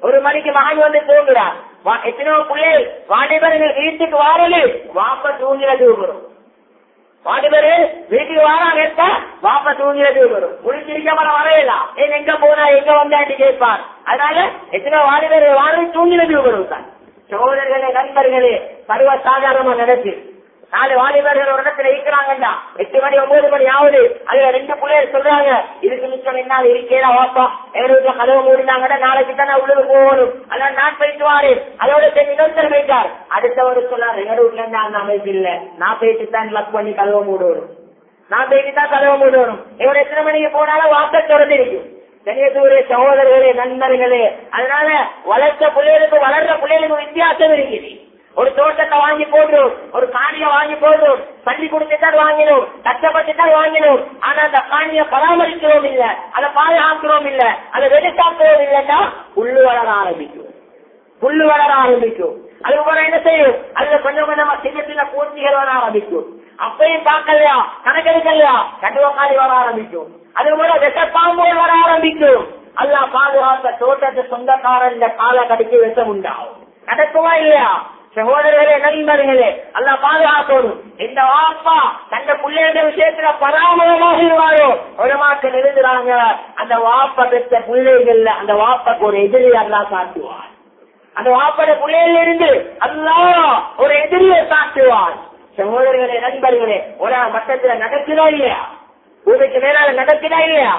ஒரு மணிக்கு மகன் வந்து தூங்குறான் வா- எத்தனையோ பிள்ளைகள் வாலிபர்கள் வீட்டுக்கு வாரலு வாப்ப தூங்கிறது வரும் வாலிபரு வீட்டுக்கு வாராங்க எடுத்தா வாப்ப தூங்கிறது வரும் முடிச்சிருக்காமல வரையலாம் ஏன் எங்க போனா எங்க வந்தாண்டி கேட்பார் அதனால எத்தனை வாலிபர்கள் வாரி தூங்கிறது வரும் தான் சகோதரர்களே நண்பர்களே சர்வ சாதாரணமா நடக்கு நாலு வாலிபர்கள் ஒரு இடத்துல இருக்கிறாங்கடா எட்டு மணி ஒன்பது மணி ஆகுது அதுல ரெண்டு பிள்ளைகள் சொல்றாங்க இதுக்கு மிச்சம் என்னால இருக்கேடா வாப்பா எங்க வீட்டுல கதவு மூடினாங்கடா நாளைக்கு தான் நான் உள்ளது போகணும் அதான் நான் போயிட்டு வாரு அதோட சரி இன்னொருத்தர் போயிட்டார் அடுத்தவர் சொன்னார் எங்க வீட்டுல இருந்து அந்த அமைப்பு இல்ல நான் போயிட்டு தான் லக் பண்ணி கதவை மூடணும் நான் போயிட்டு தான் கதவை மூடணும் இவர் எத்தனை மணிக்கு போனாலும் வாக்க திறந்து இருக்கும் கணியத்தூரே சகோதரர்களே நண்பர்களே அதனால வளர்த்த பிள்ளைகளுக்கு வளர்ற பிள்ளைகளுக்கு வித்தியாசம் இருக்குது ஒரு தோட்டத்தை வாங்கி போடுறோம் ஒரு காணிய வாங்கி போடுறோம் பள்ளி கொடுத்துதான் வாங்கினோம் கஷ்டப்பட்டு தான் வாங்கினோம் ஆனா அந்த காணிய பராமரிக்கிறோம் இல்ல அதை பாதுகாக்கிறோம் இல்ல அதை வெடிக்காக்கிறோம் இல்லன்னா புல்லு வளர ஆரம்பிக்கும் புல்லு வளர ஆரம்பிக்கும் அது போல என்ன செய்யும் அதுல கொஞ்சம் கொஞ்சமா சின்ன சின்ன பூச்சிகள் வர ஆரம்பிக்கும் அப்பையும் பார்க்கலையா கணக்கெடுக்கலையா கட்டுவக்காரி வர ஆரம்பிக்கும் அது போல விஷப்பாம்புகள் வர ஆரம்பிக்கும் அல்லா பாதுகாத்த தோட்டத்து சொந்தக்காரன் இந்த கால கடிக்கு விஷம் உண்டாகும் நடக்குமா இல்லையா சகோதரர்களே நண்பர்களே அல்ல பாதுகாக்கணும் இந்த வாப்பா தந்த பிள்ளைங்க விஷயத்துல பராமரமாக இருவாரோ ஒரு மாக்கள் எழுதுறாங்க அந்த வாப்பா பெற்ற பிள்ளைகள்ல அந்த வாப்பாக்கு ஒரு எதிரி அல்லா காட்டுவார் அந்த வாப்பட பிள்ளையில இருந்து அல்லா ஒரு எதிரியை காட்டுவார் சகோதரர்களே நண்பர்களே ஒரு மட்டத்துல நடக்குதா இல்லையா பூமிக்கு மேலால நடக்குதா இல்லையா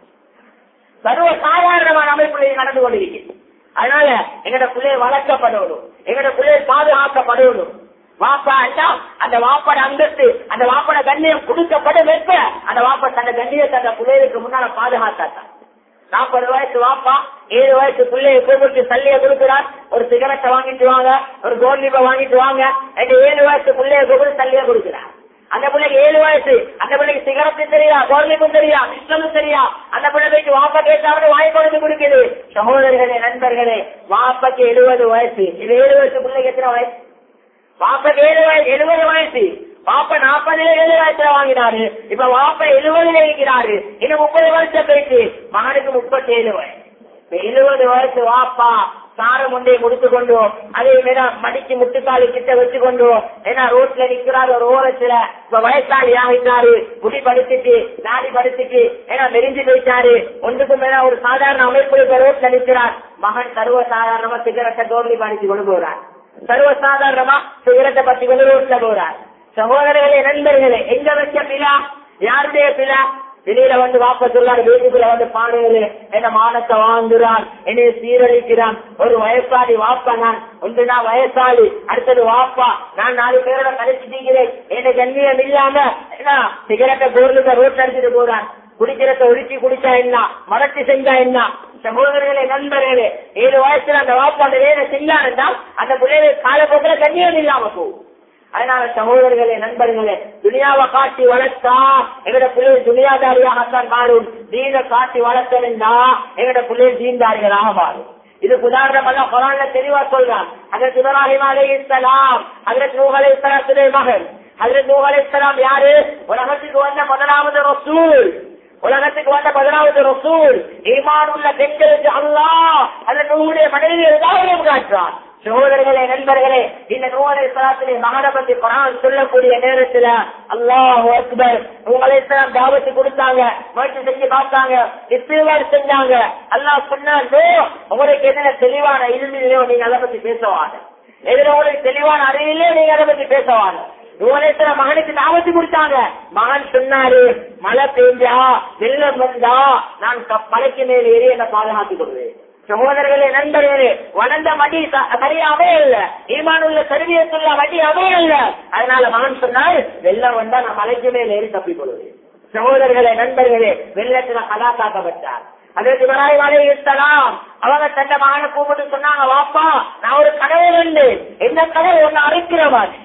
சர்வ சாதாரணமான அமைப்புகளில் நடந்து கொண்டிருக்கிறது அதனால எங்கட பிள்ளைய வளர்க்கப்படணும் எங்கட பிள்ளைய பாதுகாக்கப்படணும் வாப்பா அண்ணா அந்த வாப்பட அந்தஸ்து அந்த வாப்பட கண்ணியம் கொடுக்கப்படும் வெப்ப அந்த வாப்பா தந்த கண்ணியத்தை அந்த பிள்ளைகளுக்கு முன்னால பாதுகாத்தான் நாற்பது வயசு வாப்பா ஏழு வயசு பிள்ளைய கூப்பிட்டு சல்லிய கொடுக்கிறார் ஒரு சிகரெட்டை வாங்கிட்டு வாங்க ஒரு கோல்லிப்பை வாங்கிட்டு வாங்க எங்க ஏழு வயசு பிள்ளைய கூப்பிட்டு சல்லிய கொடுக்கிறார் அந்த பிள்ளைக்கு ஏழு வயசு அந்த பிள்ளைக்கு சிகரெட்டும் தெரியா கோர்லிப்பும் தெரியா மிஸ்டமும் தெரியா அந்த பிள்ளைக்கு வாப்பா கேட்டாவது வாங்கி கொடுத்து கொடுக்குது சகோதரர்களே நண்பர்களே வாப்பாக்கு எழுபது வயசு இது ஏழு வயசு பிள்ளைக்கு எத்தனை வயசு வாப்பாக்கு ஏழு வயசு எழுபது வயசு வாப்பா நாற்பதுல ஏழு வயசுல வாங்கினாரு இப்ப வாப்பா எழுபதுல இருக்கிறாரு இன்னும் முப்பது வருஷம் போயிட்டு மகனுக்கு முப்பத்தி ஏழு வயசு இப்ப எழுபது வயசு வாப்பா சாரம் ஒன்றை முடித்து கொண்டு அதே மேல மடிக்கு முட்டுக்காலி கிட்ட வச்சு கொண்டு ஏன்னா ரோட்ல நிக்கிறாரு ஒரு ஓரத்துல இப்ப வயசாளி ஆகிட்டாரு முடி படுத்துட்டு நாடி படுத்துட்டு ஏன்னா நெறிஞ்சு போயிட்டாரு ஒன்றுக்கு மேல ஒரு சாதாரண அமைப்பு இப்ப ரோட்ல நிற்கிறார் மகன் சர்வ சாதாரணமா சிகரெட்டை தோல்வி படிச்சு கொண்டு போறார் சர்வ சாதாரணமா சிகரெட்டை பத்தி கொண்டு ரோட்ல போறார் சகோதரர்களே நண்பர்களே எங்க வச்ச பிலா யாருடைய பிலா வெளியில வந்து வாப்ப சொல்லாரு வீட்டுக்குள்ள வந்து பாடுவது என்ன மானத்தை வாங்குறான் என்னை சீரழிக்கிறான் ஒரு வயசாளி வாப்பா நான் ஒன்று நான் வயசாளி அடுத்தது வாப்பா நான் நாலு பேரோட கழிச்சுட்டீங்கிறேன் என்ன கண்ணியம் இல்லாம என்ன சிகரெட்டை பொருளுக்கு ரோட் அடிச்சுட்டு போறான் குடிக்கிறத உரிச்சி குடிச்சா என்ன மடச்சி செஞ்சா என்ன சகோதரர்களே நண்பர்களே ஏழு வயசுல அந்த வாப்பா அந்த வேலை செஞ்சாருன்னா அந்த பிள்ளைகள் காலப்போக்கில் கண்ணியம் இல்லாம போகும் அதனால சகோதரர்களே நண்பர்களே துனியாவை காட்டி வளர்த்தா எங்கட பிள்ளைகள் துனியாதாரியாகத்தான் மாறும் தீன காட்டி வளர்த்தா எங்கட பிள்ளைகள் தீன்தாரிகளாக மாறும் இதுக்கு உதாரணம் அல்ல குரான்ல தெளிவா சொல்றான் அதற்கு இப்ராஹிம் அலை இஸ்லாம் அதற்கு நூஹ் அலை இஸ்லாத்துடைய மகன் அதற்கு நூஹ் அலை இஸ்லாம் யாரு உலகத்துக்கு வந்த முதலாவது ரசூல் உலகத்துக்கு வந்த பதினாவது ரசூல் ஈமான் உள்ள பெண்களுக்கு அல்லாஹ் அந்த நூலுடைய மனைவிகள் தான் காட்டுறான் சகோதரர்களே நண்பர்களே இந்த நூலை சலாத்திலே மகனை பத்தி குரான் சொல்லக்கூடிய நேரத்துல அல்லாஹ் அக்பர் உங்களை தாவத்து கொடுத்தாங்க முயற்சி செஞ்சு பார்த்தாங்க இஸ்திவார் செஞ்சாங்க அல்லாஹ் சொன்னாங்க உங்களுக்கு என்ன தெளிவான இல்லையோ நீங்க அதை பத்தி பேசவாங்க எதுல உங்களுக்கு தெளிவான அறிவிலே நீங்க அதை பத்தி பேசவாங்க நூலேஸ்வர மகனுக்கு தாவத்து கொடுத்தாங்க மகன் சொன்னாரு மழை பெஞ்சா வெள்ளம் வந்தா நான் க- மலைக்கு மேல் ஏறி என்ன பாதுகாத்துக் கொள்வேன் சகோதரர்களே நண்பர்களே வளர்ந்த மடி ச- சரியா அமையல ஈமானுள்ள கருவியத்துள்ள மடி அமையல அதனால மகன் சொன்னார் வெள்ளம் வந்தா நான் மலைக்கு மேல் ஏறி தப்பிக் கொள்வேன் சகோதரர்களே நண்பர்களே வெள்ளத்துல கலாக்காக்கப்பட்டார் அதற்கு இப்ராஹிம் அலைஹிஸ்ஸலாம் அவங்க தந்த மகனை கூப்பிட்டு சொன்னாங்க வாப்பா நான் ஒரு கனவு கண்டு என்ன கனவு ஒன்னு அரைக்கிற மாதிரி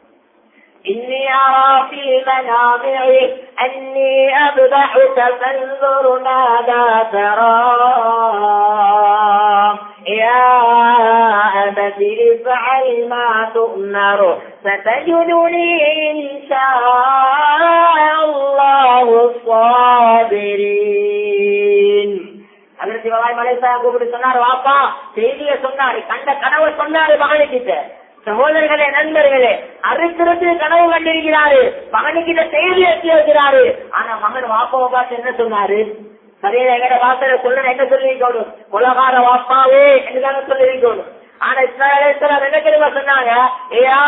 إني أرى في المنام أني أذبحك فانظر ماذا ترى يا أبت افعل ما تؤمر ستجدني إن شاء الله الصابرين அதற்கு இப்ராஹிம் அலைஹிஸ்ஸலாம் கூப்பிட்டு சொன்னாரு வாப்பா செய்திய சொன்னாரு கண்ட கனவு சொன்னாரு மகனுக்கிட்ட சகோதரர்களே நண்பர்களே அறுக்கிறது கனவு கண்டிருக்கிறாரு மகனுக்கிட்ட செய்தி எத்தி வைக்கிறாரு ஆனா மகன் வாப்பாவை பார்த்து என்ன சொன்னாரு சரியா எங்கட வாசல சொல்ல என்ன சொல்லிருக்கணும் கொலகார வாப்பாவே என்னதான சொல்லிருக்கணும் ஆனா இஸ்லாமேஸ்வரர் என்ன தெரியுமா சொன்னாங்க ஏயா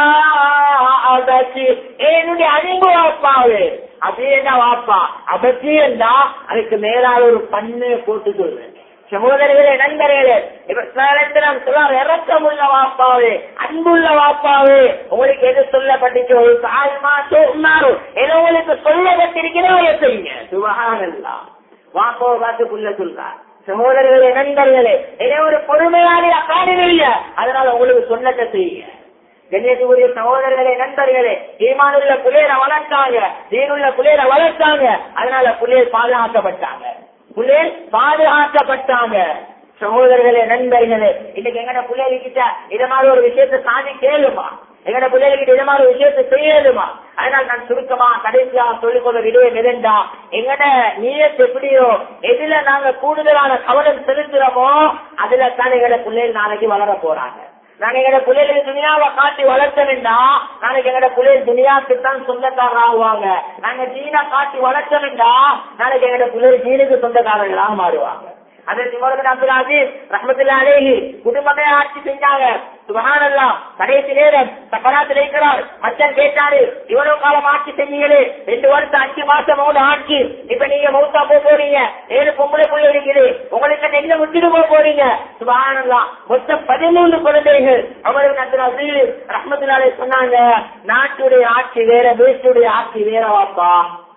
அதாச்சு என்னுடைய அன்பு வாப்பாவே அப்படியே என்ன வாப்பா அபத்தி இருந்தா அதுக்கு மேலால ஒரு பண்ணு போட்டு சொல்றேன் சகோதரர்களே நண்பர்களே இவர் சொல்றார் இறக்கமுள்ள வாப்பாவே அன்புள்ள வாப்பாவே உங்களுக்கு எது சொல்லப்பட்டுச்சு ஒரு தாய்மா சொன்னாரோ ஏதோ உங்களுக்கு சொல்லப்பட்டிருக்கிறோ செய்யுங்க சுபகானல்லா வாப்பாவை பார்த்து புள்ள சொல்றார் சகோதரர்களே நண்பர்களே ஏதோ ஒரு பொறுமையான காரணம் இல்ல அதனால உங்களுக்கு சொன்னதை செய்யுங்க கண்ணியத்துக்குரிய சகோதரர்களே நண்பர்களே ஈமானுள்ள புள்ளையரை வளர்த்தாங்க தீனுள்ள புள்ளையரை வளர்த்தாங்க அதனால புள்ளையர் பாதுகாக்கப்பட்டாங்க புள்ளையர் பாதுகாக்கப்பட்டாங்க சகோதரர்களே நண்பர்களே இன்னைக்கு எங்கட பிள்ளைகிட்ட இத மாதிரி ஒரு விஷயத்த சாதி கேளுமா எங்கட பிள்ளைகிட்ட இத மாதிரி ஒரு விஷயத்த செய்யலுமா அதனால நான் சுருக்கமா கடைசியா சொல்லிக் கொள்ள விடுவேன் இருந்தா எங்கட நீயத்து எப்படியோ எதுல நாங்க கூடுதலான கவனம் செலுத்துறோமோ அதுல தான் எங்கட பிள்ளைகள் நாளைக்கு வளர போறாங்க நாங்க எங்கட பிள்ளைகளுக்கு துணியாவை காட்டி வளர்த்தோம்னா நாளைக்கு எங்கட பிள்ளைகள் துணியாக்கு தான் சொந்தக்காரர் ஆகுவாங்க நாங்க ஜீனா காட்டி வளர்த்தோம்னா நாளைக்கு எங்கட பிள்ளைகள் ஜீனுக்கு சொந்தக்காரர்களாக மாறுவாங்க அதற்கு இவர்கள் அப்துல் அசீஸ் ரஹமத்துல்லா அலேஹி குடும்பமே ஆட்சி செஞ்சாங்க சுபஹானல்லா கடைசி நேரம் சக்கராத்தில் இருக்கிறார் மச்சன் கேட்டாரு இவ்வளவு காலம் ஆட்சி செஞ்சீங்களே ரெண்டு வருஷம் அஞ்சு மாசம் மூணு ஆட்சி இப்ப நீங்க மௌத்தா போக போறீங்க ஏழு பொம்பளை போய் இருக்குது உங்களுக்கு எங்க விட்டுட்டு போக போறீங்க சுபஹானல்லா மொத்தம் பதிமூணு குழந்தைகள் அவருக்கு அப்துல் அசீஸ் ரஹமத்துல்லாலே சொன்னாங்க நாட்டுடைய ஆட்சி வேற வீட்டுடைய ஆட்சி வேற வாப்பா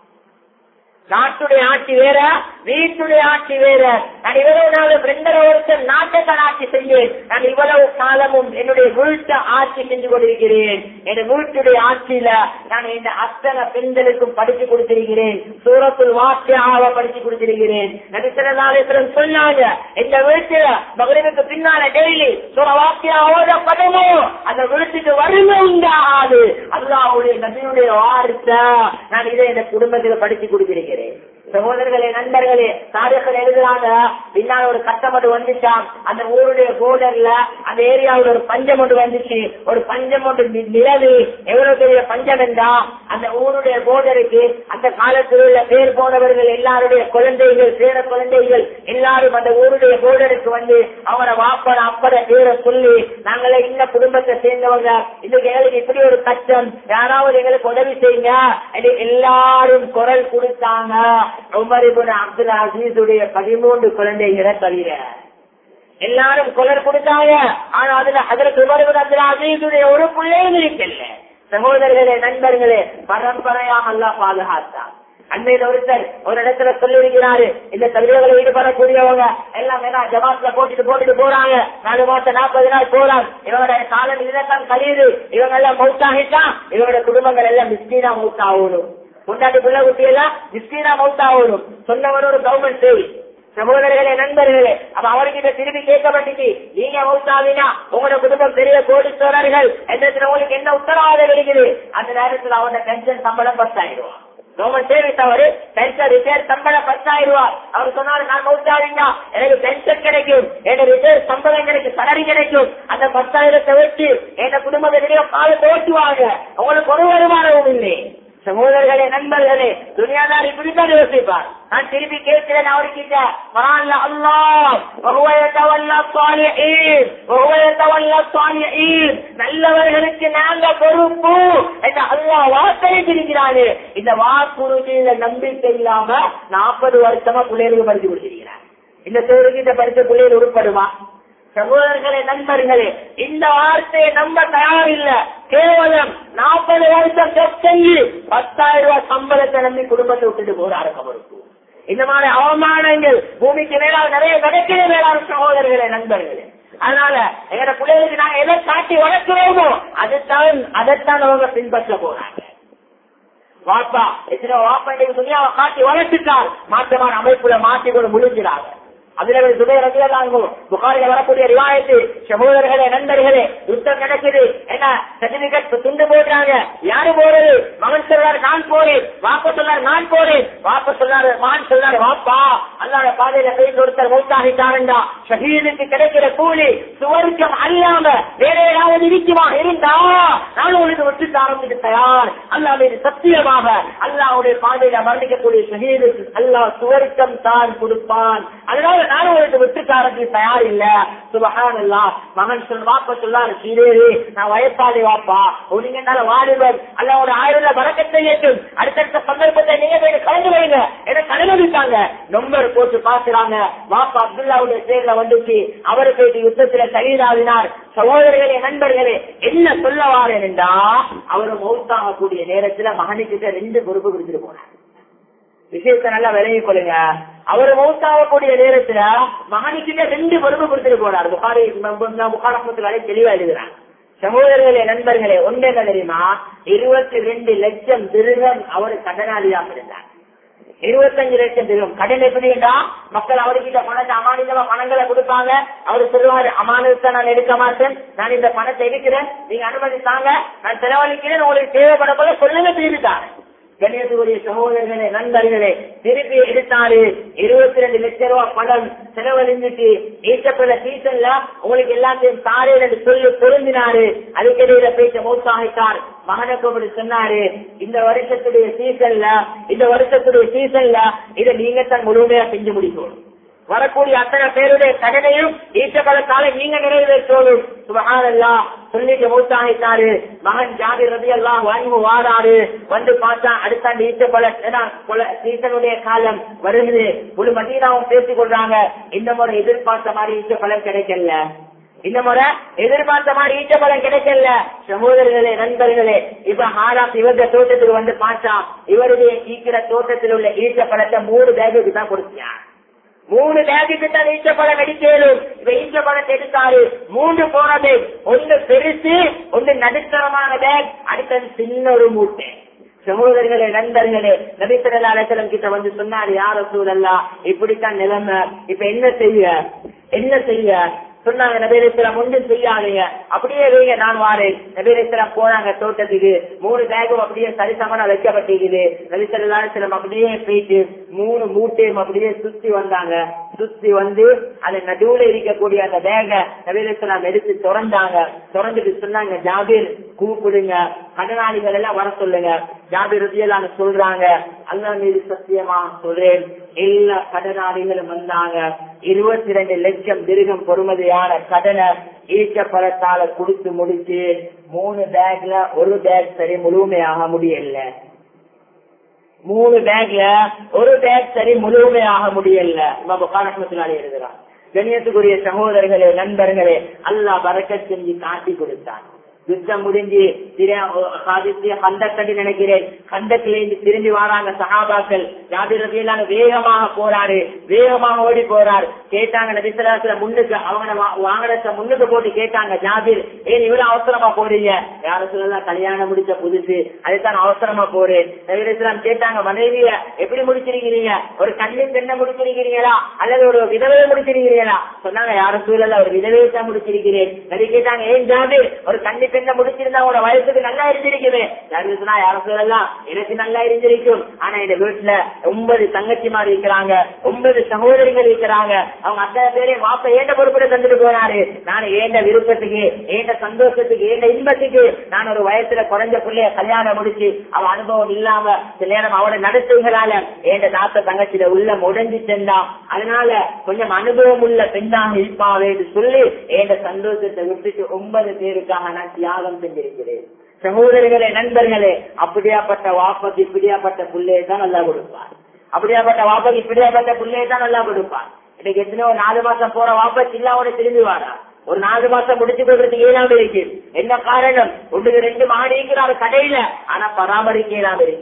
நாட்டுடைய ஆட்சி வேற வீட்டுடைய ஆட்சி வேற நான் இவ்வளவு நாள் ரெண்டரை வருஷம் நாட்டை ஆட்சி செஞ்சேன் நான் இவ்வளவு காலமும் என்னுடைய வீட்டை ஆட்சி செஞ்சு கொண்டிருக்கிறேன் என் வீட்டுடைய ஆட்சியில நான் இந்த அத்தனை பெண்களுக்கும் படிச்சு கொடுத்திருக்கிறேன் சூரத்துள் வாக்கியாக படிச்சு கொடுத்திருக்கிறேன் நடிசரதாலேஸ்வரன் சொன்னாங்க இந்த வீட்டுல மகளிருக்கு பின்னால டெய்லி சூற வாக்கியா ஓதப்படமோ அந்த வீட்டுக்கு வறுமை உண்டாகாது அல்லாவுடைய நபியுடைய வார்த்தை நான் இதை இந்த குடும்பத்தில் படிச்சு கொடுத்திருக்கிறேன் சகோதரர்களே நண்பர்களே தாரியர்கள் எழுதுறாங்க பின்னால் ஒரு கட்டம் ஒன்று வந்துச்சாம் அந்த ஊருடைய போர்டர்ல அந்த ஏரியாவில் ஒரு பஞ்சம் ஒன்று வந்துச்சு ஒரு பஞ்சம் ஒன்று நி- நிலவு எவ்வளவு பெரிய பஞ்சம் என்றா அந்த ஊருடைய போர்டருக்கு அந்த காலத்தில் உள்ள பேர் போனவர்கள் எல்லாருடைய குழந்தைகள் பேர குழந்தைகள் எல்லாரும் அந்த ஊருடைய போர்டருக்கு வந்து அவரை வாப்பட அப்பட பேரை சொல்லி நாங்களே இந்த குடும்பத்தை சேர்ந்தவங்க இன்னைக்கு எங்களுக்கு இப்படி ஒரு கஷ்டம் யாராவது எங்களுக்கு உதவி செய்யுங்க என்று எல்லாரும் குரல் கொடுத்தாங்க உமர் இப்னு அப்துல் அசீஸுடைய பதிமூன்று குழந்தைகளை தவிர எல்லாரும் குரல் கொடுத்தாங்க ஆனா அதுல அதற்கு உமர் இப்னு அப்துல் அசீஸுடைய ஒரு பிள்ளையும் இருக்கல சகோதரர்களே நண்பர்களே பரம்பரையாக எல்லாம் பாதுகாத்தான் அண்மையில ஒருத்தர் ஒரு இடத்துல சொல்லியிருக்கிறாரு இந்த தகுதிகளை ஈடுபடக்கூடியவங்க எல்லாம் என்ன ஜமாத்ல போட்டுட்டு போட்டுட்டு போறாங்க நாலு மாசம் நாற்பது நாள் போறாங்க இவங்களோட காலம் இதுதான் கழியுது இவங்க எல்லாம் மௌத்தாகிட்டான் இவங்களோட குடும்பங்கள் எல்லாம் மிஸ்டீனா மௌத்தாகணும் முன்னாடி பிள்ளை குட்டி எல்லாம் மிஸ்டீனா மௌத்தாகணும் சொன்னவர் ஒரு கவர்மெண்ட் சேவை சகோதரர்களே நண்பர்களே அப்ப அவர்கிட்ட திருப்பி கேட்கப்பட்டுச்சு நீங்க மௌத்தாவினா உங்களோட குடும்பம் பெரிய கோடீஸ்வரர்கள் என்ற உங்களுக்கு என்ன உத்தரவாதம் இருக்குது அந்த நேரத்தில் அவனோட பென்ஷன் சம்பளம் பத்தாயிடுவான் கவர்மெண்ட் சர்வீஸ் அவரு பென்ஷன் ரிட்டையர் சம்பளம் பத்தாயிரம் ரூபாய் அவர் சொன்னாரு நான் மௌத்தாவினா எனக்கு பென்ஷன் கிடைக்கும் எனக்கு ரிட்டையர் சம்பளம் கிடைக்கும் சலரி கிடைக்கும் அந்த பத்தாயிரத்தை வச்சு என் குடும்பத்தை வெளியே காலத்தை ஓட்டுவாங்க உங்களுக்கு ஒரு வருமானமும் இல்லை சகோதரர்களே நண்பர்களே துணியாதார் இப்படித்தான் யோசிப்பார் நான் திருப்பி கேட்கிறேன் அவர்கிட்ட குரான்ல அல்லாஹ் وهو يتولى الصالحين وهو يتولى الصالحين நல்லவர்களுக்கு நாங்க பொறுப்பு என்று அல்லாஹ் வாக்களித்திருக்கிறாரு இந்த வாக்குறுதியில நம்பிக்கை இல்லாம நாற்பது வருஷமா பிள்ளைகளுக்கு படிச்சு கொடுத்திருக்கிறார் இந்த சோறுகிட்ட படிச்ச பிள்ளைகள் உருப்படுமா சகோதரர்களே நண்பர்களே இந்த வார்த்தையை நம்ப தயாரில்ல கேவலம் நாற்பது வருஷம் செஞ்சு பத்தாயிரம் ரூபாய் சம்பளத்தை நம்பி குடும்பத்தை விட்டுட்டு போறாரு அவருக்கு இந்த மாதிரி அவமானங்கள் பூமிக்கு மேலால் நிறைய நடக்கிற மேலான சகோதரர்களே நண்பர்களே அதனால எங்க பிள்ளைகளுக்கு நாங்க எதை காட்டி வளர்க்கிறோமோ அதைத்தான் அதைத்தான் அவங்க பின்பற்ற போறாங்க வாப்பா எத்தனை வாப்பா இன்னைக்கு துணியாவை காட்டி வளர்த்துட்டார் மாற்றமான அமைப்புல மாற்றி கொண்டு முடிஞ்சிடாங்க அதுல சுபை ரசிகலாம் புகாரில வரக்கூடிய ரிவாயத்து சகோதரர்களே நண்பர்களே யுத்தம் நடக்குது என்ன சர்டிபிகேட் துண்டு போடுறாங்க யாரு போறது மகன் சொல்றாரு நான் போறேன் வாப்ப சொல்லாரு நான் போறேன் வாப்ப சொல்லாரு மகன் சொல்லாரு வாப்பா அல்லாத பாதையில போய் ஒருத்தர் மௌத்தாகிட்டாருண்டா ஷஹீதுக்கு கிடைக்கிற கூலி சுவர்க்கம் அல்லாம வேற ஏதாவது இருக்குமா இருந்தா நான் உங்களுக்கு விட்டு ஆரம்பிக்க தயார் அல்லாஹ் மீது சத்தியமாக அல்லாவுடைய பாதையில மரணிக்கக்கூடிய ஷஹீதுக்கு அல்லாஹ் சுவர்க்கம் தான் கொடுப்பான் அதனால நான் உங்களுக்கு விட்டு ஆரம்பிக்க தயார் இல்ல சுபஹான் அல்லா மகன் சொல் வாப்ப சொல்லாரு சீரேரி நான் வயசாளி வாப்பா நீங்க என்னால வாலிபர் அல்ல ஒரு ஆயிரம் வரக்கத்தை ஏற்றும் அடுத்தடுத்த சந்தர்ப்பத்தை நீங்க போய் கலந்து வைங்க என கலந்துட்டாங்க நம்பர் போட்டு பாக்குறாங்க வாப்பா அப்துல்லாவுடைய பேர்ல வந்துச்சு அவரு போயிட்டு யுத்தத்துல கைதாவினார் சகோதரர்களே நண்பர்களே என்ன சொல்ல வாரேன் என்றா அவரு மௌத்தாகக்கூடிய நேரத்துல மகனுக்கிட்ட ரெண்டு பொறுப்பு கொடுத்துட்டு போனார் விஷயத்தை நல்லா விலகி கொள்ளுங்க அவர் மௌத்தாகக்கூடிய நேரத்துல மகனுக்கிட்ட ரெண்டு பொறுப்பு கொடுத்துட்டு போனார் புகாரி புகாரத்துல தெளிவா எழுதுறாங்க சகோதரர்களே நண்பர்களே ஒன்று என்ன தெரியுமா இருபத்தி ரெண்டு லட்சம் திருகம் அவர் கடனாளியாக இருந்தார் இருபத்தஞ்சு லட்சம் திருகம் கடன் எப்படின்னா மக்கள் அவர்கிட்ட பணத்தை அமானிதமா பணங்களை கொடுப்பாங்க அவரு சொல்லுவாரு அமானிதத்தை நான் எடுக்க மாட்டேன் நான் இந்த பணத்தை எடுக்கிறேன் நீங்க அனுமதி தாங்க நான் செலவழிக்கிறேன் உங்களுக்கு தேவைப்பட போல சொல்லுங்க தீர்த்தாங்க கணியத்துக்குரிய சகோதரர்களே நண்பர்களே திருப்பி எடுத்தாரு இருபத்தி ரெண்டு லட்சம் ரூபாய் பணம் செலவழிஞ்சிட்டு ஈட்டப்பட சீசன்ல உங்களுக்கு எல்லாத்தையும் தாரே என்று சொல்லி பொருந்தினாரு அதுக்கிடையில பேச்ச மௌத்தாகிட்டார் மகனுக்கு அப்படி சொன்னாரு இந்த வருஷத்துடைய சீசன்ல இந்த வருஷத்துடைய சீசன்ல இதை நீங்க தான் முழுமையா செஞ்சு முடிக்கணும் வரக்கூடிய அத்தனை பேருடைய கடனையும் ஈட்டப்படத்தால நீங்க நிறைவேற்றோடும் சுபகானல்லா சொல்லிட்டு மூத்தாயிட்டாரு மகன் ஜாதி ரதி எல்லாம் வாங்கி வாராரு வந்து பார்த்தா அடுத்த ஆண்டு ஈட்டப்பட சீசனுடைய காலம் வருகிறது முழு மதீனாவும் பேசிக் கொள்றாங்க இந்த முறை எதிர்பார்த்த மாதிரி ஈட்டப்பழம் கிடைக்கல இந்த முறை எதிர்பார்த்த மாதிரி ஈட்ட பலம் கிடைக்கல சகோதரர்களே நண்பர்களே இப்ப ஹாராப் இவருடைய தோட்டத்துக்கு வந்து பார்த்தா இவருடைய ஈக்கிற தோட்டத்தில் உள்ள ஈட்ட பழத்தை மூணு பேகுக்கு தான் கொடுத்தான் மூணு பேகுக்கு தான் ஈட்ட பழம் அடிக்கலும் இப்ப ஈட்ட பழத்தை எடுத்தாரு மூன்று போனது ஒன்று பெருசு ஒன்று நடுத்தரமான பேக் அடுத்தது சின்ன ஒரு மூட்டை சகோதரர்களே நண்பர்களே நபித்தரலாளத்திலம் கிட்ட வந்து சொன்னாரு யார சூழல்லா இப்படித்தான் நிலைமை இப்ப என்ன செய்ய என்ன செய்ய சொன்னாங்க நபீரேஸ்வரம் ஒன்றும் செய்யாதீங்க அப்படியே வைங்க நான் வாரேன் நபீரேஸ்வரம் போனாங்க தோட்டத்துக்கு மூணு பேகும் அப்படியே சரிசமனா வைக்கப்பட்டிருக்குது நபிசரம் அப்படியே போயிட்டு மூணு மூட்டையும் அப்படியே சுத்தி வந்தாங்க சுத்தி வந்து அது நடுவுல இருக்கக்கூடிய அந்த பேக நபீரேஸ்வரம் எடுத்து திறந்தாங்க திறந்துட்டு சொன்னாங்க ஜாபீர் கூப்பிடுங்க கடனாளிகள் எல்லாம் வர சொல்லுங்க ஜாபீர் ருதியலான்னு சொல்றாங்க அல்லா மீது சத்தியமா சொல்றேன் எல்லா கடனாளிகளும் வந்தாங்க இருபத்தி ரெண்டு லட்சம் திருகம் பொறுமதியான கடனை ஈட்டப்படத்தால கொடுத்து முடிச்சு மூணு பேக்ல ஒரு பேக் சரி முழுமையாக முடியல மூணு பேக்ல ஒரு பேக் சரி முழுமையாக முடியல காரணத்தினாலே எழுதுறான் கண்ணியத்துக்குரிய சகோதரர்களே நண்பர்களே அல்லா பறக்க செஞ்சு காட்டி கொடுத்தான் யுத்தம் முடிஞ்சு கண்டக்கடி நினைக்கிறேன் கண்டத்திலிருந்து திரும்பி வராங்க சகாபாக்கள் ஜாபிரதியிலான வேகமாக போறாரு வேகமாக ஓடி போறார் கேட்டாங்க நபிசலாசில முன்னுக்கு அவங்க வாகனத்தை முன்னுக்கு போட்டு கேட்டாங்க ஜாபிர் ஏன் இவ்வளவு அவசரமா போறீங்க யாரும் சொல்லலாம் கல்யாணம் முடிச்ச புதுசு அதுதான் அவசரமா போறேன் நபிரலாம் கேட்டாங்க மனைவிய எப்படி முடிச்சிருக்கிறீங்க ஒரு கண்ணு பெண்ணை முடிச்சிருக்கிறீங்களா அல்லது ஒரு விதவையை முடிச்சிருக்கிறீங்களா சொன்னாங்க யாரும் சூழல ஒரு விதவையை தான் முடிச்சிருக்கிறேன் நபி கேட்டாங்க ஏன் ஜாபிர் ஒரு கண்ணி பெண்ணை முடிச்சிருந்தா உங்களோட வயசுக்கு நல்லா இருந்திருக்குது யாருன்னா யாரும் சொல்லலாம் எனக்கு நல்லா இருந்திருக்கும் ஆனா இந்த வீட்டுல ஒன்பது தங்கச்சிமார் இருக்கிறாங்க ஒன்பது சகோதரிகள் இருக்கிறாங்க அவங்க அத்தனை பேரையும் மாப்ப ஏண்ட பொறுப்புல தந்துட்டு போனாரு நான் ஏண்ட விருப்பத்துக்கு ஏண்ட சந்தோஷத்துக்கு ஏண்ட இன்பத்துக்கு நான் ஒரு வயசுல குறைஞ்ச பிள்ளைய கல்யாணம் முடிச்சு அவ அனுபவம் இல்லாம சில நேரம் அவனை நடத்துகளால ஏண்ட நாத்த தங்கச்சியில உள்ள உடஞ்சி சென்றா அதனால கொஞ்சம் அனுபவம் உள்ள பெண்ணாக இருப்பாவே சொல்லி ஏண்ட சந்தோஷத்தை விட்டுட்டு ஒன்பது பேருக்காக நான் தியாகம் செஞ்சிருக்கிறேன் சகோதரிகளே நண்பர்களே அப்படியாப்பட்ட வாப்பக்கு இப்படியாப்பட்ட பிள்ளையை தான் நல்லா கொடுப்பார் அப்படியாப்பட்ட வாப்பக்கு இப்படியாப்பட்ட பிள்ளையை தான் நல்லா கொடுப்பார் இன்னைக்கு எத்தனையோ நாலு மாசம் போற வாப்பா சில்லாவோட திரும்பி வாரா ஒரு நாலு மாசம் முடிச்சு கொள்றதுக்கு இயலாம இருக்கு என்ன காரணம் ஒன்றுக்கு ரெண்டு மாடி இருக்கிறாரு கடையில ஆனா பராமரிக்க இயலாம இருக்கு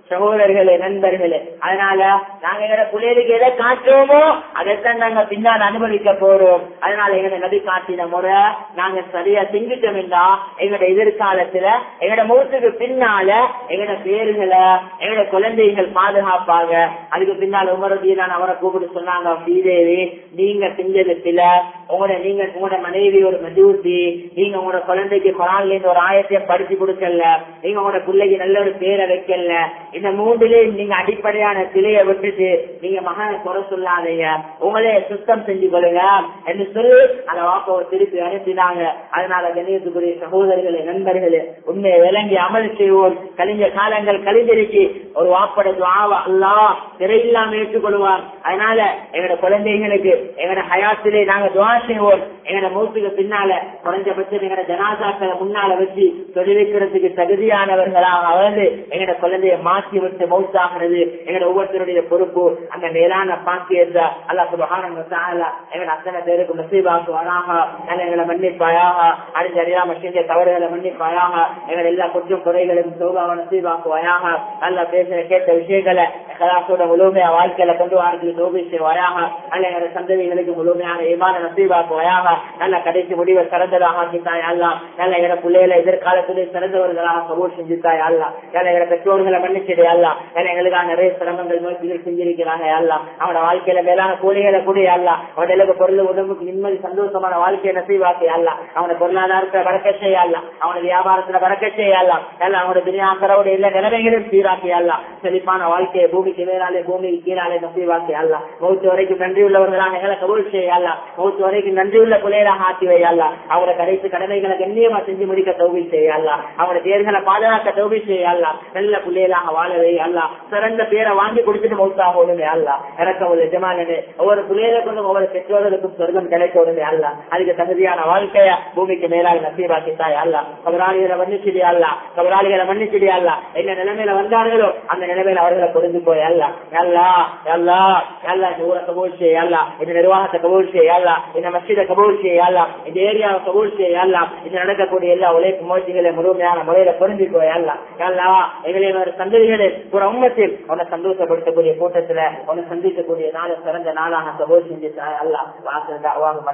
சகோதரர்களே நண்பர்களே அதனால நாங்க எங்க பிள்ளைகளுக்கு எதை காட்டுறோமோ அதைத்தான் நாங்க பின்னால் அனுபவிக்க போறோம் அதனால எங்க நபி காட்டின முறை நாங்க சரியா செஞ்சுட்டோம்னா எங்களோட எதிர்காலத்துல எங்களோட முகத்துக்கு பின்னால எங்களோட பேருகளை எங்களோட குழந்தைகள் பாதுகாப்பாங்க அதுக்கு பின்னால் உமரதீனான் அவரை கூப்பிட்டு சொன்னாங்க ஸ்ரீதேவி நீங்க செஞ்சதுல உங்களோட நீங்க உங்களோட மனைவி ஒரு மஜூசி நீங்க உங்களோட குழந்தைக்கு குரான்ல இருந்து ஒரு ஆயத்தை படிச்சு கொடுக்கல நீங்க உங்களோட பிள்ளைக்கு நல்ல ஒரு பேரை வைக்கல இந்த மூன்றுலயும் நீங்க அடிப்படையான சிலையை விட்டுட்டு நீங்க மகனை குறை சொல்லாதீங்க உங்களே சுத்தம் செஞ்சு கொள்ளுங்க என்று சொல்லி அந்த வாப்பாவை திருப்பி அனுப்பினாங்க அதனால கணியத்துக்குரிய சகோதரர்களே நண்பர்களே உண்மையை விளங்கி அமல் செய்வோம் கழிஞ்ச காலங்கள் கழிந்திருக்கு ஒரு வாப்பட துவாவா அல்லா திரையில்லாம ஏற்றுக்கொள்வார் அதனால எங்களோட குழந்தைகளுக்கு எங்களோட ஹயாத்திலே நாங்க துவா செய்வோம் எங்களோட மூத்துக்கு பின்னால குறைஞ்சபட்சம் எங்களோட ஜனாதாக்களை முன்னால வச்சு தொழிலுக்கிறதுக்கு தகுதியானவர்களாக வந்து எங்களோட குழந்தைய மாற்றி விட்டு மௌத்தாகிறது எங்களோட ஒவ்வொருத்தருடைய பொறுப்பு அந்த மேலான பாக்கியத்தை அல்லா சுபகான எங்களோட அத்தனை பேருக்கு நசீபாக்கு வராக நல்ல எங்களை மன்னிப்பாயாக அழிஞ்ச அறியாம செஞ்ச தவறுகளை மன்னிப்பாயாக எங்களை எல்லா குற்றம் குறைகளையும் சோபாவை நசீபாக்குவாயாக நல்லா பேசுற கேட்ட விஷயங்களை கலாசோட முழுமையா வாழ்க்கையில கொண்டு வரதுக்கு சோபி செய்வாயாக நல்ல எங்களோட சந்ததிகளுக்கு முழுமையான ஏமான நசீபாக்குவாயாக நல்ல கடைசி முடிவை சிறந்ததாக ஆக்கித்தாய் அல்லா நல்ல எங்களோட பிள்ளைகளை எதிர்காலத்திலே சிறந்தவர்களாக கபூர் செஞ்சுத்தாய் அல்லா நல்ல எங்களோட பெற்றோர்களை மன்னிச்சிடு அல்லா நல்ல எங்களுக்காக நிறைய சிரமங்கள் நோய்கள் செஞ்சிருக்கிறாங்க அல்லா அவனோட வாழ்க்கையில மேலான கூலிகளை கூடிய அல்லா அவனுக்கு பொருள் உடம்புக்கு நிம்மதி சந்தோஷமான வாழ்க்கையை நசீவாக்கி அல்ல அவன பொருளாதாரத்துல வரக்க செய்ய அல்ல அவன வியாபாரத்துல வரக்க செய்ய அல்ல அல்ல அவனோட துணியாக்கரோட எல்லா நிலைமைகளும் சீராக்கி அல்ல செழிப்பான வாழ்க்கையை பூமிக்கு மேலாலே பூமிக்கு கீழாலே நசீவாக்கி அல்ல மௌத்து வரைக்கும் நன்றி உள்ளவர்களாக எங்களை கபூல் செய்ய அல்ல மௌத்து வரைக்கும் நன்றி உள்ள பிள்ளைகளாக ஆக்கி வை அல்ல அவங்களோட கடைசி கடமைகளை கண்ணியமா செஞ்சு முடிக்க தௌபில் செய்ய அல்ல அவனோட தேர்களை பாதுகாக்க தௌபில் செய்ய அல்ல நல்ல பிள்ளைகளாக வாழவே அல்ல சிறந்த பேரை வாங்கி கொடுத்துட்டு மௌத்தாக ஒண்ணுமே அல்ல இறக்க ஒரு எஜமானனே ஒவ்வொரு பிள்ளைகளுக்கும் ஒவ்வொரு பெற்றோர்களுக்கும் சொர்க்கம் கிடைக்க ஒண்ணுமே அல்ல அதுக்கு தகுதியான வாழ்க்கைய பூமிக்கு மேலாக நசீபாக்கித்தாய் அல்ல கபராளிகளை மன்னிச்சிடி அல்ல கபராளிகளை மன்னிச்சிடி அல்ல என்ன நிலைமையில வந்தார்களோ அந்த நிலைமையில அவர்களை பொருந்து போய் அல்ல அல்லா அல்லா அல்ல இந்த ஊரை கபூல் செய்ய அல்ல இந்த நிர்வாகத்தை கபூல் செய்ய அல்ல இந்த மஸ்ஜிதை கபூல் செய்ய அல்ல இந்த ஏரியாவை கபூல் செய்ய அல்ல இது நடக்கக்கூடிய எல்லா உழைப்பு முயற்சிகளை முழுமையான முறையில பொருந்தி போய் அல்ல அல்லா எங்களின் ஒரு சந்ததிகளை ஒரு உண்மத்தில் உன்னை சந்தோஷப்படுத்தக்கூடிய கூட்டத்துல உன்னை சந்திக்கக்கூடிய நாளை சிறந்த நாளாக கபூல் செஞ்சு அல்ல வாசல்